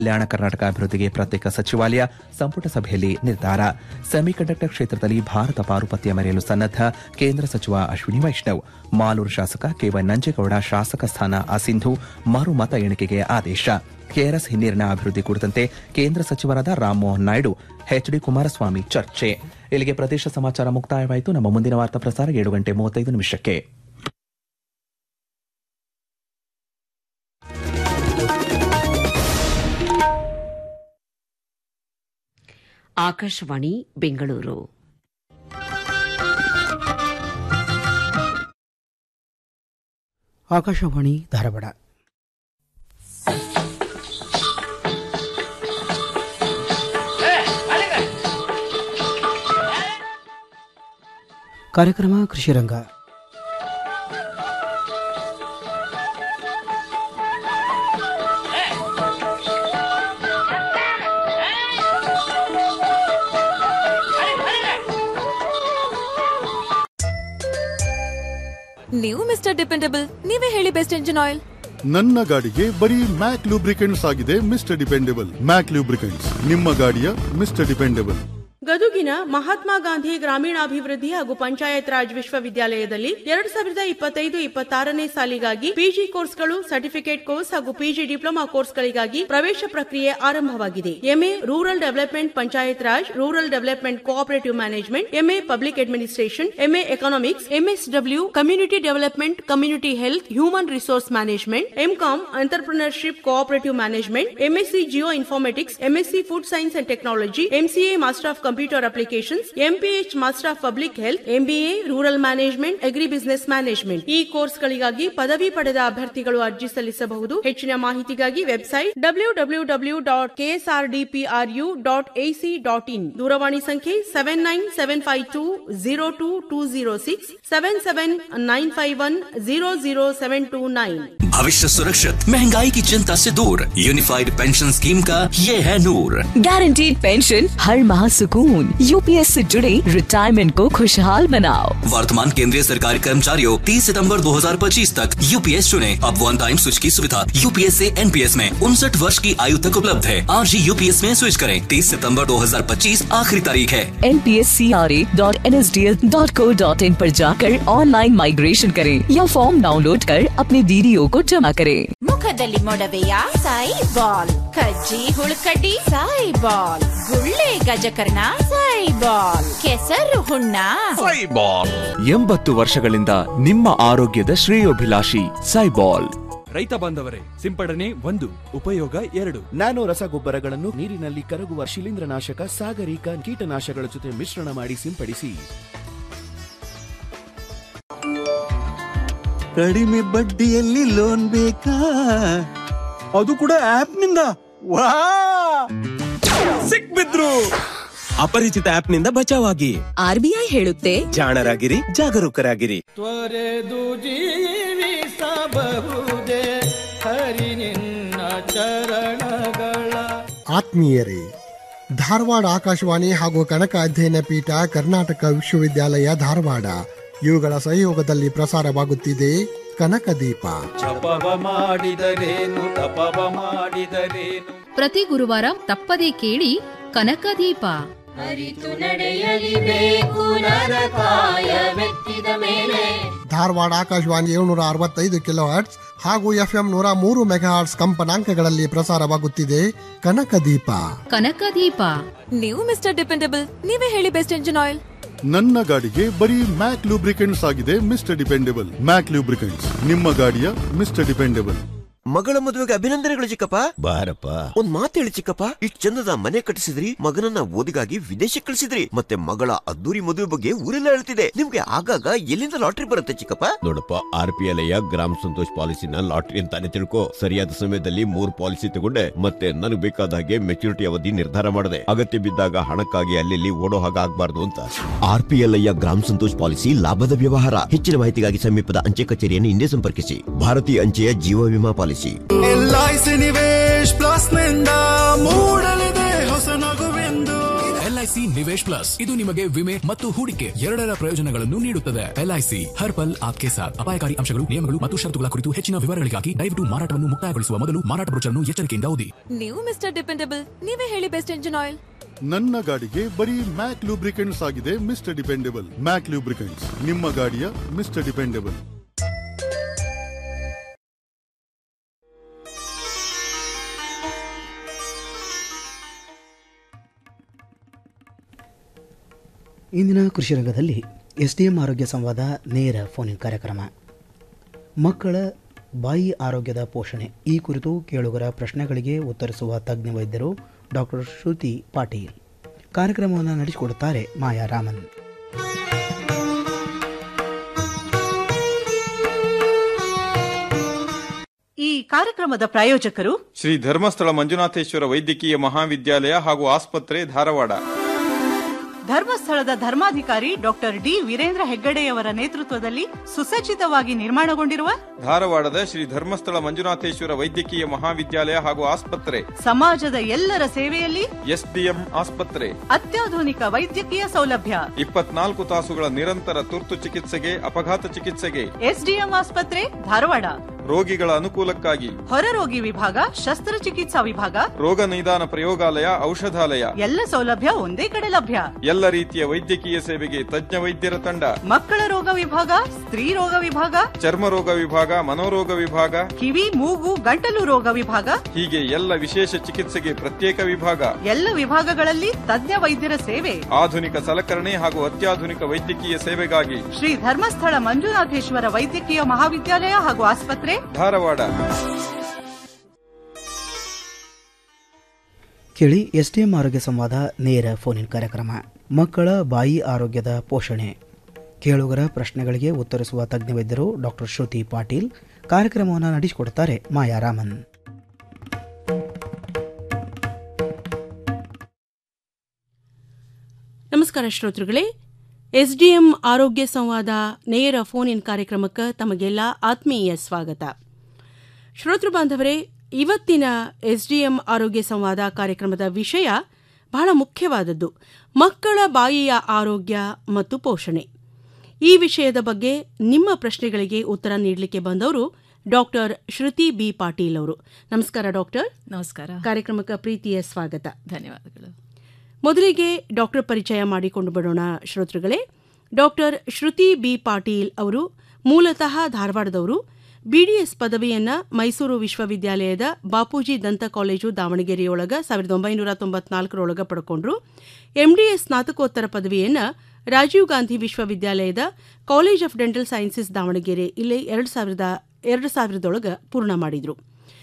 ಕಲ್ಯಾಣ ಕರ್ನಾಟಕ ಅಭಿವೃದ್ಧಿಗೆ ಪ್ರತ್ಯೇಕ ಸಚಿವಾಲಯ ಸಂಪುಟ ಸಭೆಯಲ್ಲಿ ನಿರ್ಧಾರ ಸೆಮಿಕಂಡಕ್ಟರ್ ಕ್ಷೇತ್ರದಲ್ಲಿ ಭಾರತ ಪಾರುಪತ್ಯ ಮೆರೆಯಲು ಸನ್ನದ್ಧ ಕೇಂದ್ರ ಸಚಿವ ಅಶ್ವಿನಿ ವೈಷ್ಣವ್ ಮಾಲೂರು ಶಾಸಕ ಕೆವೈ ನಂಜೇಗೌಡ ಶಾಸಕ ಸ್ಥಾನ ಅಸಿಂಧು ಮರು ಮತ ಎಣಿಕೆಗೆ ಆದೇಶ ಕೆಆರ್ಎಸ್ ಹಿನ್ನೀರಿನ ಅಭಿವೃದ್ಧಿ ಕುರಿತಂತೆ ಕೇಂದ್ರ ಸಚಿವರಾದ ರಾಮಮೋಹನ್ ನಾಯ್ಡು ಎಚ್ಡಿ ಕುಮಾರಸ್ವಾಮಿ ಚರ್ಚೆ ಇಲ್ಲಿಗೆ ಪ್ರದೇಶ ಸಮಾಚಾರ ಮುಕ್ತಾಯವಾಯಿತು ನಮ್ಮ ಮುಂದಿನ ವಾರ್ತಾ ಪ್ರಸಾರ ಏಳು ಗಂಟೆ ಮೂವತ್ತೈದು ನಿಮಿಷಕ್ಕೆ ಆಕಾಶವಾಣಿ ಬೆಂಗಳೂರು ಆಕಾಶವಾಣಿ ಧಾರವಾಡ ಕಾರ್ಯಕ್ರಮ ಕೃಷಿರಂಗ ನೀವು ಮಿಸ್ಟರ್ ಡಿಪೆಂಡಬಲ್ ನೀವೇ ಹೇಳಿ ಬೆಸ್ಟ್ ಇಂಜಿನ್ ಆಯಿಲ್ ನನ್ನ ಗಾಡಿಗೆ ಬರೀ ಮ್ಯಾಕ್ ಲೂಬ್ರಿಕೆಂಟ್ಸ್ ಆಗಿದೆ ಮಿಸ್ಟರ್ ಡಿಪೆಂಡೆಬಲ್ ಮ್ಯಾಕ್ ಲೂಬ್ರಿಕೆಂಟ್ಸ್ ನಿಮ್ಮ ಗಾಡಿಯ ಮಿಸ್ಟರ್ ಡಿಪೆಂಡೆಬಲ್ ಗದುಗಿನ ಮಹಾತ್ಮ ಗಾಂಧಿ ಗ್ರಾಮೀಣಾಭಿವೃದ್ಧಿ ಹಾಗೂ ಪಂಚಾಯತ್ ರಾಜ್ ವಿಶ್ವವಿದ್ಯಾಲಯದಲ್ಲಿ ಎರಡ್ ಸಾವಿರದ ಇಪ್ಪತ್ತೈದು ಇಪ್ಪತ್ತಾರನೇ ಸಾಲಿಗಾಗಿ ಪಿಜಿ ಕೋರ್ಸ್ಗಳು ಸರ್ಟಿಫಿಕೇಟ್ ಕೋರ್ಸ್ ಹಾಗೂ ಪಿಜಿ ಡಿಪ್ಲೊಮಾ ಕೋರ್ಸ್ಗಳಿಗಾಗಿ ಪ್ರವೇಶ ಪ್ರಕ್ರಿಯೆ ಆರಂಭವಾಗಿದೆ MA rural development Panchayat Raj rural development cooperative management MA public administration MA economics MSW community development community health human resource management MCom entrepreneurship cooperative management MSc geoinformatics MSc food science and technology MCA master of computer applications MPH master of public health MBA rural management agribusiness management ಈ ಕೋರ್ಸ್ಗಳಿಗಾಗಿ ಪದವಿ ಪಡೆದ ಅಭ್ಯರ್ಥಿಗಳು ಅರ್ಜಿ ಸಲ್ಲಿಸಬಹುದು ಹೆಚ್ಚಿನ ಮಾಹಿತಿಗಾಗಿ website W W W dot KSRDPRU dot AC dot in ದೂರವಾಣಿ ಸಂಖ್ಯೆ seven nine seven five two zero two two zero six seven seven nine five one zero zero seven two nine भविष्य सुरक्षित महंगाई की चिंता से दूर यूनिफाइड पेंशन स्कीम का ये है नूर गारंटीड पेंशन हर माह सुकून यूपीएस से जुड़े रिटायरमेंट को खुशहाल बनाओ वर्तमान केंद्रीय सरकारी कर्मचारियों 30 सितंबर 2025 तक यूपीएस चुने अब वन टाइम स्विच की सुविधा यूपीएस से एनपीएस में उनसठ वर्ष की आयु तक उपलब्ध है आज ही यूपीएस में स्विच करें 30 सितंबर 2025 आखिरी तारीख है N P S C R A dot N S D L dot co dot in पर जाकर ऑनलाइन माइग्रेशन करें या फॉर्म डाउनलोड कर अपने डीडीओ को जमा करें ಮುಖದಲ್ಲಿ ಮೊಡವೆಯ ಸಾಯಿ ಬಾಲ್ ಕಜ್ಜಿ ಹುಳುಕಡ್ಡಿ ಸಾಯಿ ಬಾಲ್ ಗುಳ್ಳೆ ಗಜಕರ್ಣ ಸಾಯಿ ಬಾಲ್ ಕೆಸರು ಹುಣ್ಣ ಎಂಬತ್ತು ವರ್ಷಗಳಿಂದ ನಿಮ್ಮ ಆರೋಗ್ಯದ ಶ್ರೇಯೋಭಿಲಾಷಿ ಸೈಬಾಲ್ ರೈತ ಬಾಂಧವರೇ ಸಿಂಪಡಣೆ ಒಂದು ಉಪಯೋಗ ಎರಡು ನ್ಯಾನೋ ರಸಗೊಬ್ಬರಗಳನ್ನು ನೀರಿನಲ್ಲಿ ಕರಗುವ ಶಿಲೀಂಧ್ರನಾಶಕ ಸಾಗರಿಕ ಕೀಟನಾಶಕಗಳ ಜೊತೆ ಮಿಶ್ರಣ ಮಾಡಿ ಸಿಂಪಡಿಸಿ ಕಡಿಮೆ ಬಡ್ಡಿಯಲ್ಲಿ ಲೋನ್ ಬೇಕಾ ಅದು ಕೂಡ ಆಪ್ ನಿಂದ ವಾ ಸಿಕ್ಬಿದ್ರು ಅಪರಿಚಿತ ಆಪ್ ನಿಂದ ಬಚಾವಾಗಿ ಆರ್ಬಿಐ ಹೇಳುತ್ತೆ ಜಾಣರಾಗಿರಿ ಜಾಗರೂಕರಾಗಿರಿ ತ್ವರೆದು ಜೀವಿಸಬಹುದೇ ಹರಿ ನಿನ್ನ ಚರಣಗಳ ಆತ್ಮೀಯರೇ ಧಾರವಾಡ ಆಕಾಶವಾಣಿ ಹಾಗೂ ಕನಕ ಅಧ್ಯಯನ ಪೀಠ ಕರ್ನಾಟಕ ವಿಶ್ವವಿದ್ಯಾಲಯ ಧಾರವಾಡ ಇವುಗಳ ಸಹಯೋಗದಲ್ಲಿ ಪ್ರಸಾರವಾಗುತ್ತಿದೆ ಕನಕ ದೀಪ ಜಪವ ಮಾಡಿದರೇನು ತಪವ ಮಾಡಿದರೇನು ಪ್ರತಿ ಗುರುವಾರ ತಪ್ಪದೇ ಕೇಳಿ ಕನಕದೀಪ ಅರಿತು ನಡೆಯಲಿಬೇಕು ನರಕಾಯವೆತ್ತಿದ ಮೇಲೆ ಧಾರವಾಡ ಆಕಾಶವಾಣಿ ಏಳ್ನೂರ ಅರವತ್ತೈದು ಕಿಲೋ ಹರ್ಟ್ಸ್ ಹಾಗೂ ಎಫ್ಎಂ ನೂರ ಮೂರು ಮೆಗಾಹರ್ಟ್ಸ್ ಕಂಪನಾಂಕಗಳಲ್ಲಿ ಪ್ರಸಾರವಾಗುತ್ತಿದೆ ಕನಕ ದೀಪ ಕನಕದೀಪ ನೀವು ಮಿಸ್ಟರ್ ಡಿಪೆಂಡಬಲ್ ನೀವೇ ಹೇಳಿ ಬೆಸ್ಟ್ ಇಂಜಿನ್ ಆಯಿಲ್ ನನ್ನ ಗಾಡಿಗೆ ಬರೀ ಮ್ಯಾಕ್ ಲೂಬ್ರಿಕೆಂಟ್ಸ್ ಆಗಿದೆ ಮಿಸ್ಟರ್ ಡಿಪೆಂಡೆಬಲ್ ಮ್ಯಾಕ್ ಲೂಬ್ರಿಕೆಂಟ್ಸ್ ನಿಮ್ಮ ಗಾಡಿಯ ಮಿಸ್ಟರ್ ಡಿಪೆಂಡೆಬಲ್ ಮಗಳ ಮದುವೆಗೆ ಅಭಿನಂದನೆಗಳು ಚಿಕ್ಕಪ್ಪ ಬಾರಪ್ಪ ಒಂದ್ ಮಾತು ಹೇಳಿ ಚಿಕ್ಕಪ್ಪ ಇಷ್ಟ್ ಚಂದದ ಮನೆ ಕಟ್ಟಿಸಿದ್ರಿ ಮಗನನ್ನ ಓದಿಗಾಗಿ ವಿದೇಶಕ್ಕೆ ಕಳಿಸಿದ್ರಿ ಮತ್ತೆ ಮಗಳ ಅದ್ದೂರಿ ಮದುವೆ ಬಗ್ಗೆ ಊರೆಲ್ಲ ಹೇಳ್ತಿದೆ ನಿಮ್ಗೆ ಆಗಾಗ ಎಲ್ಲಿಂದ ಲಾಟ್ರಿ ಬರುತ್ತೆ ಚಿಕ್ಕಪ್ಪ ನೋಡಪ್ಪ ಆರ್ ಪಿ ಎಲ್ ಗ್ರಾಮ ಸಂತೋಷ್ ಪಾಲಿಸಿನ ಲಾಟ್ರಿ ಅಂತಾನೆ ತಿಳ್ಕೊ ಸರಿಯಾದ ಸಮಯದಲ್ಲಿ ಮೂರ್ ಪಾಲಿಸಿ ತಗೊಂಡೆ ಮತ್ತೆ ನನಗೆ ಬೇಕಾದ ಹಾಗೆ ಮೆಚುರಿಟಿ ಅವಧಿ ನಿರ್ಧಾರ ಮಾಡಿದೆ ಅಗತ್ಯ ಬಿದ್ದಾಗ ಹಣಕ್ಕಾಗಿ ಅಲ್ಲಿ ಓಡೋ ಹಾಗೆ ಆಗ್ಬಾರ್ದು ಅಂತ ಆರ್ ಪಿ ಎಲ್ ಗ್ರಾಮ ಸಂತೋಷ್ ಪಾಲಿಸಿ ಲಾಭದ ವ್ಯವಹಾರ ಹೆಚ್ಚಿನ ಮಾಹಿತಿಗಾಗಿ ಸಮೀಪದ ಅಂಚೆ ಕಚೇರಿಯನ್ನು ಹಿಂದೆ ಸಂಪರ್ಕಿಸಿ ಭಾರತೀಯ ಅಂಚೆಯ ಜೀವ ವಿಮಾ ಪಾಲಿಸಿ ಎಲ್ಐಸಿ ನಿವೇಶ್ ಪ್ಲಸ್ ನಿಂದ ಮೂಡಲಿದೆ ಹೊಸ ನಗುವೆಂದು ಎಲ್ಐಸಿ ಎಲ್ಐಸಿ ನಿವೇಶ್ ಪ್ಲಸ್ ಇದು ನಿಮಗೆ ವಿಮೆ ಮತ್ತು ಹೂಡಿಕೆ ಎರಡರ ಪ್ರಯೋಜನಗಳನ್ನು ನೀಡುತ್ತದೆ ಎಲ್ಐಸಿ ಹರ್ ಪಲ್ ಆಪ್ಕೆ ಸಾಥ್ ಅಪಾಯಕಾರಿ ಅಂಶಗಳು ನಿಯಮಗಳು ಮತ್ತು ಷರತ್ತುಗಳ ಕುರಿತು ಹೆಚ್ಚಿನ ವಿವರಗಳಿಗಾಗಿ ದಯವಿಟ್ಟು ಮಾರಾಟವನ್ನು ಮುಕ್ತಾಯಗೊಳಿಸುವ ಮೊದಲು ಮಾರಾಟ ಬ್ರೋಚರ್ನ್ನು ಎಚ್ಚರಿಕೆಯಿಂದ ಓದಿ ನೀವು ಮಿಸ್ಟರ್ ಡಿಪೆಂಡಬಲ್ ನೀವೇ ಹೇಳಿ ಬೆಸ್ಟ್ ಎಂಜಿನ್ ಆಯಿಲ್ ನನ್ನ ಗಾಡಿಗೆ ಬರೀ ಮ್ಯಾಕ್ ಲೂಬ್ರಿಕೆಂಟ್ಸ್ ಆಗಿದೆ ಮಿಸ್ಟರ್ ಡಿಪೆಂಡೆಬಲ್ ಮ್ಯಾಕ್ ಲೂಬ್ರಿಕೆಂಟ್ಸ್ ನಿಮ್ಮ ಗಾಡಿಯ ಮಿಸ್ಟರ್ ಡಿಪೆಂಡೆಬಲ್ ಇಂದಿನ ಕೃಷಿ ರಂಗದಲ್ಲಿ ಎಸ್ ಡಿ ಎಂ ಆರೋಗ್ಯ ಸಂವಾದ ನೇರ ಫೋನ್ ಕಾರ್ಯಕ್ರಮ ಮಕ್ಕಳ ಬಾಯಿ ಆರೋಗ್ಯದ ಪೋಷಣೆ ಈ ಕುರಿತು ಕೇಳುಗರ ಪ್ರಶ್ನೆಗಳಿಗೆ ಉತ್ತರಿಸುವ ತಜ್ಞ ವೈದ್ಯರು ಡಾಕ್ಟರ್ ಶ್ರುತಿ ಪಾಟೀಲ್ ಕಾರ್ಯಕ್ರಮವನ್ನು ನಡೆಸಿಕೊಡುತ್ತಾರೆ ಮಾಯಾ ರಾಮನ್ ಈ ಕಾರ್ಯಕ್ರಮದ ಪ್ರಾಯೋಜಕರು ಶ್ರೀ ಧರ್ಮಸ್ಥಳ ಮಂಜುನಾಥೇಶ್ವರ ವೈದ್ಯಕೀಯ ಮಹಾವಿದ್ಯಾಲಯ ಹಾಗೂ ಆಸ್ಪತ್ರೆ ಧಾರವಾಡ ಧರ್ಮಸ್ಥಳದ ಧರ್ಮಾಧಿಕಾರಿ ಡಾಕ್ಟರ್ ಡಿ ವೀರೇಂದ್ರ ಹೆಗ್ಗಡೆಯವರ ನೇತೃತ್ವದಲ್ಲಿ ಸುಸಜ್ಜಿತವಾಗಿ ನಿರ್ಮಾಣಗೊಂಡಿರುವ ಧಾರವಾಡದ ಶ್ರೀ ಧರ್ಮಸ್ಥಳ ಮಂಜುನಾಥೇಶ್ವರ ವೈದ್ಯಕೀಯ ಮಹಾವಿದ್ಯಾಲಯ ಹಾಗೂ ಆಸ್ಪತ್ರೆ ಸಮಾಜದ ಎಲ್ಲರ ಸೇವೆಯಲ್ಲಿ ಎಸ್ಡಿಎಂ ಆಸ್ಪತ್ರೆ ಅತ್ಯಾಧುನಿಕ ವೈದ್ಯಕೀಯ ಸೌಲಭ್ಯ ಇಪ್ಪತ್ನಾಲ್ಕು ತಾಸುಗಳ ನಿರಂತರ ತುರ್ತು ಚಿಕಿತ್ಸೆಗೆ ಅಪಘಾತ ಚಿಕಿತ್ಸೆಗೆ ಎಸ್ಡಿಎಂ ಆಸ್ಪತ್ರೆ ಧಾರವಾಡ ರೋಗಿಗಳ ಅನುಕೂಲಕ್ಕಾಗಿ ಹೊರರೋಗಿ ವಿಭಾಗ ಶಸ್ತ್ರಚಿಕಿತ್ಸಾ ವಿಭಾಗ ರೋಗ ನಿದಾನ ಪ್ರಯೋಗಾಲಯ ಔಷಧಾಲಯ ಎಲ್ಲ ಸೌಲಭ್ಯ ಒಂದೇ ಕಡೆ ಲಭ್ಯ ಎಲ್ಲ ರೀತಿಯ ವೈದ್ಯಕೀಯ ಸೇವೆಗೆ ತಜ್ಞ ವೈದ್ಯರ ತಂಡ ಮಕ್ಕಳ ರೋಗ ವಿಭಾಗ ಸ್ತ್ರೀ ರೋಗ ವಿಭಾಗ ಚರ್ಮ ರೋಗ ವಿಭಾಗ ಮನೋರೋಗ ವಿಭಾಗ ಕಿವಿ ಮೂಗು ಗಂಟಲು ರೋಗ ವಿಭಾಗ ಹೀಗೆ ಎಲ್ಲ ವಿಶೇಷ ಚಿಕಿತ್ಸೆಗೆ ಪ್ರತ್ಯೇಕ ವಿಭಾಗ ಎಲ್ಲ ವಿಭಾಗಗಳಲ್ಲಿ ತಜ್ಞ ವೈದ್ಯರ ಸೇವೆ ಆಧುನಿಕ ಸಲಕರಣೆ ಹಾಗೂ ಅತ್ಯಾಧುನಿಕ ವೈದ್ಯಕೀಯ ಸೇವೆಗಾಗಿ ಶ್ರೀ ಧರ್ಮಸ್ಥಳ ಮಂಜುನಾಥೇಶ್ವರ ವೈದ್ಯಕೀಯ ಮಹಾವಿದ್ಯಾಲಯ ಹಾಗೂ ಆಸ್ಪತ್ರೆ ಧಾರವಾಡ ಕೇಳಿ ಎಸ್ ಡಿ ಎಂ ಆರೋಗ್ಯ ಸಂವಾದ ನೇರ ಫೋನ್ ಕಾರ್ಯಕ್ರಮ ಮಕ್ಕಳ ಬಾಯಿ ಆರೋಗ್ಯದ ಪೋಷಣೆ ಕೇಳುಗರ ಪ್ರಶ್ನೆಗಳಿಗೆ ಉತ್ತರಿಸುವ ತಜ್ಞ ವೈದ್ಯರು ಡಾಕ್ಟರ್ ಶ್ರುತಿ ಪಾಟೀಲ್ ಕಾರ್ಯಕ್ರಮವನ್ನು ನಡೆಸಿಕೊಡುತ್ತಾರೆ ಮಾಯಾ ರಾಮನ್ ನಮಸ್ಕಾರ ಶ್ರೋತೃಗಳೇ ಎಸ್ಡಿಎಂ ಆರೋಗ್ಯ ಸಂವಾದ ನೇರ ಫೋನ್ ಇನ್ ಕಾರ್ಯಕ್ರಮಕ್ಕೆ ತಮಗೆಲ್ಲ ಆತ್ಮೀಯ ಸ್ವಾಗತ ಶ್ರೋತೃ ಬಾಂಧವರೇ ಇವತ್ತಿನ ಎಸ್ಡಿಎಂ ಆರೋಗ್ಯ ಸಂವಾದ ಕಾರ್ಯಕ್ರಮದ ವಿಷಯ ಬಹಳ ಮುಖ್ಯವಾದದ್ದು ಮಕ್ಕಳ ಬಾಯಿಯ ಆರೋಗ್ಯ ಮತ್ತು ಪೋಷಣೆ ಈ ವಿಷಯದ ಬಗ್ಗೆ ನಿಮ್ಮ ಪ್ರಶ್ನೆಗಳಿಗೆ ಉತ್ತರ ನೀಡಲಿಕ್ಕೆ ಬಂದವರು ಡಾಕ್ಟರ್ ಶ್ರುತಿ ಬಿ ಪಾಟೀಲ್ ಅವರು ನಮಸ್ಕಾರ ಡಾಕ್ಟರ್ ನಮಸ್ಕಾರ ಕಾರ್ಯಕ್ರಮಕ್ಕೆ ಪ್ರೀತಿಯ ಸ್ವಾಗತ ಧನ್ಯವಾದಗಳು ಮೊದಲಿಗೆ ಡಾಕ್ಟರ್ ಪರಿಚಯ ಮಾಡಿಕೊಂಡು ಬಿಡೋಣ ಶ್ರೋತೃಗಳೇ ಡಾಕ್ಟರ್ ಶ್ರುತಿ ಬಿ ಪಾಟೀಲ್ ಅವರು ಮೂಲತಃ ಧಾರವಾಡದವರು ಬಿಡಿಎಸ್ ಪದವಿಯನ್ನ ಮೈಸೂರು ವಿಶ್ವವಿದ್ಯಾಲಯದ ಬಾಪೂಜಿ ದಂತ ಕಾಲೇಜು ದಾವಣಗೆರೆಯೊಳಗ ಸಾವಿರದ ಒಂಬೈನೂರ ತೊಂಬತ್ನಾಲ್ಕರೊಳಗ ಪಡ್ಕೊಂಡ್ರು ಎಂಡಿಎಸ್ ಸ್ನಾತಕೋತ್ತರ ಪದವಿಯನ್ನ ರಾಜೀವ್ ಗಾಂಧಿ ವಿಶ್ವವಿದ್ಯಾಲಯದ college of dental sciences Davanagere ಇಲ್ಲಿ ಎರಡು ಸಾವಿರದ ಎರಡು ಸಾವಿರದೊಳಗ ಪೂರ್ಣ ಮಾಡಿದ್ರು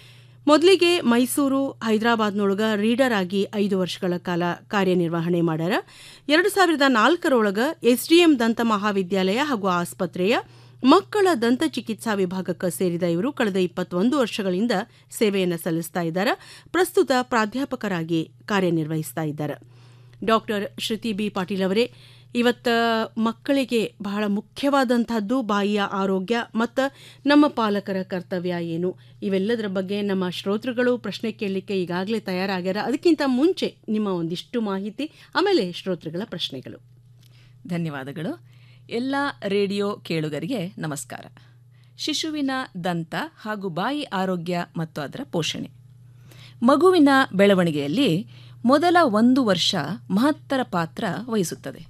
ಮೊದಲಿಗೆ ಮೈಸೂರು ಹೈದರಾಬಾದ್ನೊಳಗ ರೀಡರ್ ಆಗಿ ಐದು ವರ್ಷಗಳ ಕಾಲ ಕಾರ್ಯನಿರ್ವಹಣೆ ಮಾಡ್ಯಾರ ಎರಡು ಸಾವಿರದ ನಾಲ್ಕರೊಳಗ ಎಸ್ಡಿಎಂ ದಂತ ಮಹಾವಿದ್ಯಾಲಯ ಹಾಗೂ ಆಸ್ಪತ್ರೆಯ ಮಕ್ಕಳ ದಂತ ಚಿಕಿತ್ಸಾ ವಿಭಾಗಕ್ಕೆ ಸೇರಿದ ಇವರು ಕಳೆದ ಇಪ್ಪತ್ತೊಂದು ವರ್ಷಗಳಿಂದ ಸೇವೆಯನ್ನು ಸಲ್ಲಿಸ್ತಾ ಇದ್ದಾರೆ ಪ್ರಸ್ತುತ ಪ್ರಾಧ್ಯಾಪಕರಾಗಿ ಕಾರ್ಯನಿರ್ವಹಿಸ್ತಾ ಇದ್ದಾರೆ ಡಾಕ್ಟರ್ ಶ್ರುತಿ ಬಿ ಪಾಟೀಲ್ ಅವರೇ ಇವತ್ತ ಮಕ್ಕಳಿಗೆ ಬಹಳ ಮುಖ್ಯವಾದಂತಹದ್ದು ಬಾಯಿಯ ಆರೋಗ್ಯ ಮತ್ತು ನಮ್ಮ ಪಾಲಕರ ಕರ್ತವ್ಯ ಏನು ಇವೆಲ್ಲದರ ಬಗ್ಗೆ ನಮ್ಮ ಶ್ರೋತೃಗಳು ಪ್ರಶ್ನೆ ಕೇಳಲಿಕ್ಕೆ ಈಗಾಗಲೇ ತಯಾರಾಗ್ಯಾರ ಅದಕ್ಕಿಂತ ಮುಂಚೆ ನಿಮ್ಮ ಒಂದಿಷ್ಟು ಮಾಹಿತಿ ಆಮೇಲೆ ಶ್ರೋತೃಗಳ ಪ್ರಶ್ನೆಗಳು ಧನ್ಯವಾದಗಳು ಎಲ್ಲ ರೇಡಿಯೋ ಕೇಳುಗರಿಗೆ ನಮಸ್ಕಾರ ಶಿಶುವಿನ ದಂತ ಹಾಗೂ ಬಾಯಿ ಆರೋಗ್ಯ ಮತ್ತು ಅದರ ಪೋಷಣೆ ಮಗುವಿನ ಬೆಳವಣಿಗೆಯಲ್ಲಿ ಮೊದಲ ಒಂದು ವರ್ಷ ಮಹತ್ತರ ಪಾತ್ರ ವಹಿಸುತ್ತದೆ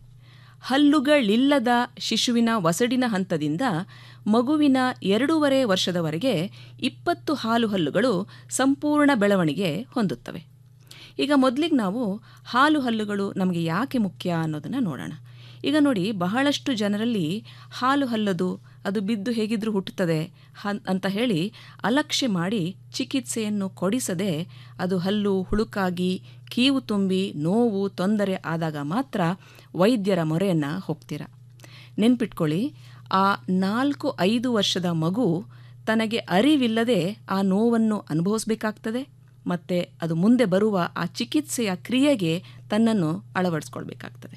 ಹಲ್ಲುಗಳಿಲ್ಲದ ಶಿಶುವಿನ ವಸಡಿನ ಹಂತದಿಂದ ಮಗುವಿನ ಎರಡೂವರೆ ವರ್ಷದವರೆಗೆ ಇಪ್ಪತ್ತು ಹಾಲು ಹಲ್ಲುಗಳು ಸಂಪೂರ್ಣ ಬೆಳವಣಿಗೆ ಹೊಂದುತ್ತವೆ ಈಗ ಮೊದಲಿಗೆ ನಾವು ಹಾಲು ಹಲ್ಲುಗಳು ನಮಗೆ ಯಾಕೆ ಮುಖ್ಯ ಅನ್ನೋದನ್ನು ನೋಡೋಣ ಈಗ ನೋಡಿ ಬಹಳಷ್ಟು ಜನರಲ್ಲಿ ಹಾಲು ಹಲ್ಲದು ಅದು ಬಿದ್ದು ಹೇಗಿದ್ರೂ ಹುಟ್ಟುತ್ತದೆ ಅಂತ ಹೇಳಿ ಅಲಕ್ಷ್ಯ ಮಾಡಿ ಚಿಕಿತ್ಸೆಯನ್ನು ಕೊಡಿಸದೆ ಅದು ಹಲ್ಲು ಹುಳುಕಾಗಿ ಕೀವು ತುಂಬಿ ನೋವು ತೊಂದರೆ ಆದಾಗ ಮಾತ್ರ ವೈದ್ಯರ ಮೊರೆಯನ್ನು ಹೋಗ್ತೀರ ನೆನ್ಪಿಟ್ಕೊಳ್ಳಿ ಆ ನಾಲ್ಕು ಐದು ವರ್ಷದ ಮಗು ತನಗೆ ಅರಿವಿಲ್ಲದೆ ಆ ನೋವನ್ನು ಅನುಭವಿಸ್ಬೇಕಾಗ್ತದೆ ಮತ್ತು ಅದು ಮುಂದೆ ಬರುವ ಆ ಚಿಕಿತ್ಸೆಯ ಕ್ರಿಯೆಗೆ ತನ್ನನ್ನು ಅಳವಡಿಸ್ಕೊಳ್ಬೇಕಾಗ್ತದೆ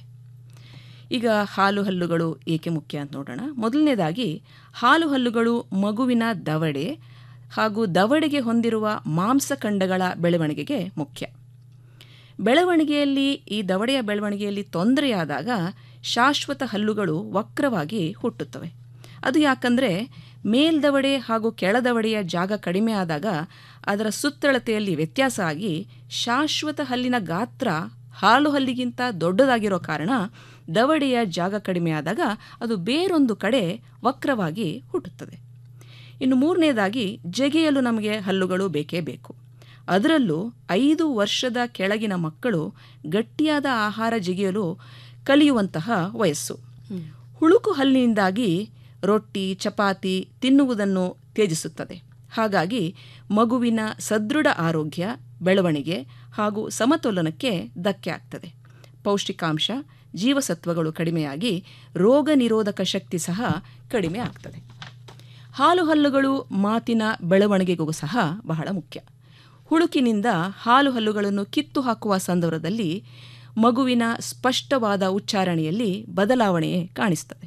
ಈಗ ಹಾಲು ಹಲ್ಲುಗಳು ಏಕೆ ಮುಖ್ಯ ಅಂತ ನೋಡೋಣ ಮೊದಲನೇದಾಗಿ ಹಾಲು ಹಲ್ಲುಗಳು ಮಗುವಿನ ದವಡೆ ಹಾಗೂ ದವಡೆಗೆ ಹೊಂದಿರುವ ಮಾಂಸಖಂಡಗಳ ಬೆಳವಣಿಗೆಗೆ ಮುಖ್ಯ ಬೆಳವಣಿಗೆಯಲ್ಲಿ ಈ ದವಡೆಯ ಬೆಳವಣಿಗೆಯಲ್ಲಿ ತೊಂದರೆಯಾದಾಗ ಶಾಶ್ವತ ಹಲ್ಲುಗಳು ವಕ್ರವಾಗಿ ಹುಟ್ಟುತ್ತವೆ ಅದು ಯಾಕಂದರೆ ಮೇಲ್ದವಡೆ ಹಾಗೂ ಕೆಳದವಡೆಯ ಜಾಗ ಕಡಿಮೆ ಆದಾಗ ಅದರ ಸುತ್ತಳತೆಯಲ್ಲಿ ವ್ಯತ್ಯಾಸ ಆಗಿ ಶಾಶ್ವತ ಹಲ್ಲಿನ ಗಾತ್ರ ಹಾಲು ಹಲ್ಲಿಗಿಂತ ದೊಡ್ಡದಾಗಿರೋ ಕಾರಣ ದವಡೆಯ ಜಾಗ ಕಡಿಮೆ ಆದಾಗ ಅದು ಬೇರೊಂದು ಕಡೆ ವಕ್ರವಾಗಿ ಹುಟ್ಟುತ್ತದೆ ಇನ್ನು ಮೂರನೇದಾಗಿ ಜಗಿಯಲು ನಮಗೆ ಹಲ್ಲುಗಳು ಬೇಕೇ ಬೇಕು ಅದರಲ್ಲೂ ಐದು ವರ್ಷದ ಕೆಳಗಿನ ಮಕ್ಕಳು ಗಟ್ಟಿಯಾದ ಆಹಾರ ಜಿಗಿಯಲು ಕಲಿಯುವಂತಹ ವಯಸ್ಸು ಹುಳುಕು ಹಲ್ಲಿನಿಂದಾಗಿ ರೊಟ್ಟಿ ಚಪಾತಿ ತಿನ್ನುವುದನ್ನು ತ್ಯಜಿಸುತ್ತದೆ ಹಾಗಾಗಿ ಮಗುವಿನ ಸದೃಢ ಆರೋಗ್ಯ ಬೆಳವಣಿಗೆ ಹಾಗೂ ಸಮತೋಲನಕ್ಕೆ ಧಕ್ಕೆ ಆಗ್ತದೆ ಪೌಷ್ಟಿಕಾಂಶ ಜೀವಸತ್ವಗಳು ಕಡಿಮೆಯಾಗಿ ರೋಗ ನಿರೋಧಕ ಶಕ್ತಿ ಸಹ ಕಡಿಮೆ ಆಗ್ತದೆ ಹಾಲು ಹಲ್ಲುಗಳು ಮಾತಿನ ಬೆಳವಣಿಗೆಗೂ ಸಹ ಬಹಳ ಮುಖ್ಯ ಹುಳುಕಿನಿಂದ ಹಾಲು ಹಲ್ಲುಗಳನ್ನು ಕಿತ್ತು ಹಾಕುವ ಸಂದರ್ಭದಲ್ಲಿ ಮಗುವಿನ ಸ್ಪಷ್ಟವಾದ ಉಚ್ಚಾರಣೆಯಲ್ಲಿ ಬದಲಾವಣೆ ಕಾಣಿಸ್ತದೆ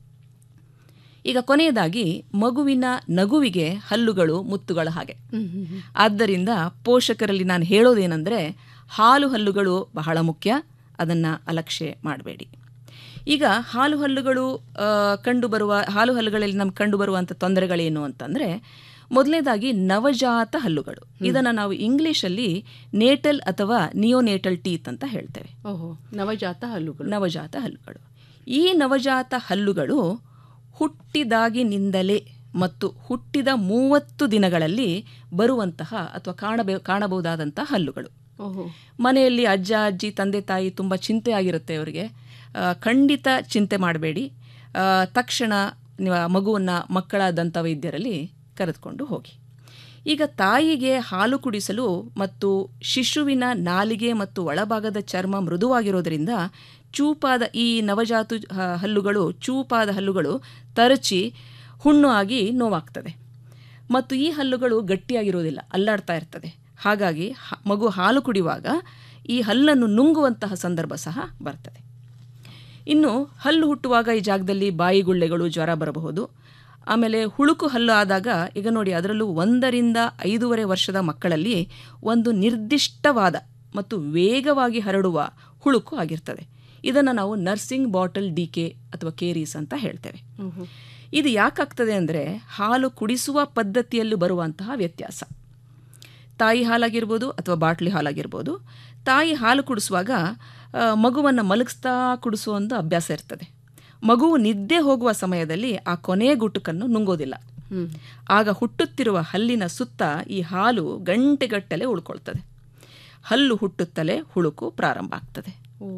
ಈಗ ಕೊನೆಯದಾಗಿ ಮಗುವಿನ ನಗುವಿಗೆ ಹಲ್ಲುಗಳು ಮುತ್ತುಗಳ ಹಾಗೆ ಆದ್ದರಿಂದ ಪೋಷಕರಲ್ಲಿ ನಾನು ಹೇಳೋದೇನೆಂದರೆ ಹಾಲು ಹಲ್ಲುಗಳು ಬಹಳ ಮುಖ್ಯ ಅದನ್ನು ಅಲಕ್ಷ್ಯ ಮಾಡಬೇಡಿ ಈಗ ಹಾಲು ಹಲ್ಲುಗಳು ಆ, ಕಂಡುಬರುವ ಹಾಲು ಹಲ್ಲುಗಳಲ್ಲಿ ನಮ್ಗೆ ಕಂಡುಬರುವಂಥ ತೊಂದರೆಗಳೇನು ಅಂತಂದರೆ ಮೊದಲನೇದಾಗಿ ನವಜಾತ ಹಲ್ಲುಗಳು ಇದನ್ನು ನಾವು ಇಂಗ್ಲಿಷಲ್ಲಿ ನೇಟಲ್ ಅಥವಾ ನಿಯೋನೇಟಲ್ ಟೀತ್ ಅಂತ ಹೇಳ್ತೇವೆ ಓಹೋ ನವಜಾತ ಹಲ್ಲುಗಳು ನವಜಾತ ಹಲ್ಲುಗಳು ಈ ನವಜಾತ ಹಲ್ಲುಗಳು ಹುಟ್ಟಿದಾಗಿನಿಂದಲೇ ಮತ್ತು ಹುಟ್ಟಿದ ಮೂವತ್ತು ದಿನಗಳಲ್ಲಿ ಬರುವಂತಹ ಅಥವಾ ಕಾಣಬೇ ಕಾಣಬಹುದಾದಂತಹ ಹಲ್ಲುಗಳು ಓಹೋ ಮನೆಯಲ್ಲಿ ಅಜ್ಜ ಅಜ್ಜಿ ತಂದೆ ತಾಯಿ ತುಂಬ ಚಿಂತೆ ಆಗಿರುತ್ತೆ ಅವರಿಗೆ ಆ, ಖಂಡಿತ ಚಿಂತೆ ಮಾಡಬೇಡಿ ತಕ್ಷಣ ನೀವು ಆ ಮಗುವನ್ನು ಮಕ್ಕಳ ದಂತವೈದ್ಯರಲ್ಲಿ ಕರೆದುಕೊಂಡು ಹೋಗಿ ಈಗ ತಾಯಿಗೆ ಹಾಲು ಕುಡಿಸಲು ಮತ್ತು ಶಿಶುವಿನ ನಾಲಿಗೆ ಮತ್ತು ಒಳಭಾಗದ ಚರ್ಮ ಮೃದುವಾಗಿರೋದರಿಂದ ಚೂಪಾದ ಈ ನವಜಾತು ಹ- ಹಲ್ಲುಗಳು ಚೂಪಾದ ಹಲ್ಲುಗಳು ತರಚಿ ಹುಣ್ಣು ಆಗಿ ನೋವಾಗ್ತದೆ ಮತ್ತು ಈ ಹಲ್ಲುಗಳು ಗಟ್ಟಿಯಾಗಿರೋದಿಲ್ಲ ಅಲ್ಲಾಡ್ತಾ ಇರ್ತದೆ ಹಾಗಾಗಿ ಹ- ಮಗು ಹಾಲು ಕುಡಿಯುವಾಗ ಈ ಹಲ್ಲನ್ನು ನುಂಗುವಂತಹ ಸಂದರ್ಭ ಸಹ ಬರ್ತದೆ ಇನ್ನು ಹಲ್ಲು ಹುಟ್ಟುವಾಗ ಈ ಜಾಗದಲ್ಲಿ ಬಾಯಿಗುಳ್ಳೆಗಳು ಜ್ವರ ಬರಬಹುದು ಆಮೇಲೆ ಹುಳುಕು ಹಲ್ಲು ಆದಾಗ ಈಗ ನೋಡಿ ಅದರಲ್ಲೂ ಒಂದರಿಂದ ಐದೂವರೆ ವರ್ಷದ ಮಕ್ಕಳಲ್ಲಿ ಒಂದು ನಿರ್ದಿಷ್ಟವಾದ ಮತ್ತು ವೇಗವಾಗಿ ಹರಡುವ ಹುಳುಕು ಆಗಿರ್ತದೆ ಇದನ್ನು ನಾವು ನರ್ಸಿಂಗ್ ಬಾಟಲ್ ಡಿಕೆ ಅಥವಾ ಕೇರೀಸ್ ಅಂತ ಹೇಳ್ತೇವೆ ಇದು ಯಾಕಾಗ್ತದೆ ಅಂದರೆ ಹಾಲು ಕುಡಿಸುವ ಪದ್ಧತಿಯಲ್ಲಿ ಬರುವಂತಹ ವ್ಯತ್ಯಾಸ ತಾಯಿ ಹಾಲಾಗಿರ್ಬೋದು ಅಥವಾ ಬಾಟ್ಲಿ ಹಾಲಾಗಿರ್ಬೋದು ತಾಯಿ ಹಾಲು ಕುಡಿಸುವಾಗ ಮಗುವನ್ನು ಮಲಗಿಸ್ತಾ ಕುಡಿಸುವ ಒಂದು ಅಭ್ಯಾಸ ಇರ್ತದೆ ಮಗುವು ನಿದ್ದೆ ಹೋಗುವ ಸಮಯದಲ್ಲಿ ಆ ಕೊನೆಯ ಗುಟುಕನ್ನು ನುಂಗೋದಿಲ್ಲ ಆಗ ಹುಟ್ಟುತ್ತಿರುವ ಹಲ್ಲಿನ ಸುತ್ತ ಈ ಹಾಲು ಗಂಟೆಗಟ್ಟಲೆ ಉಳ್ಕೊಳ್ತದೆ ಹಲ್ಲು ಹುಟ್ಟುತ್ತಲೇ ಹುಳುಕು ಪ್ರಾರಂಭ ಆಗ್ತದೆ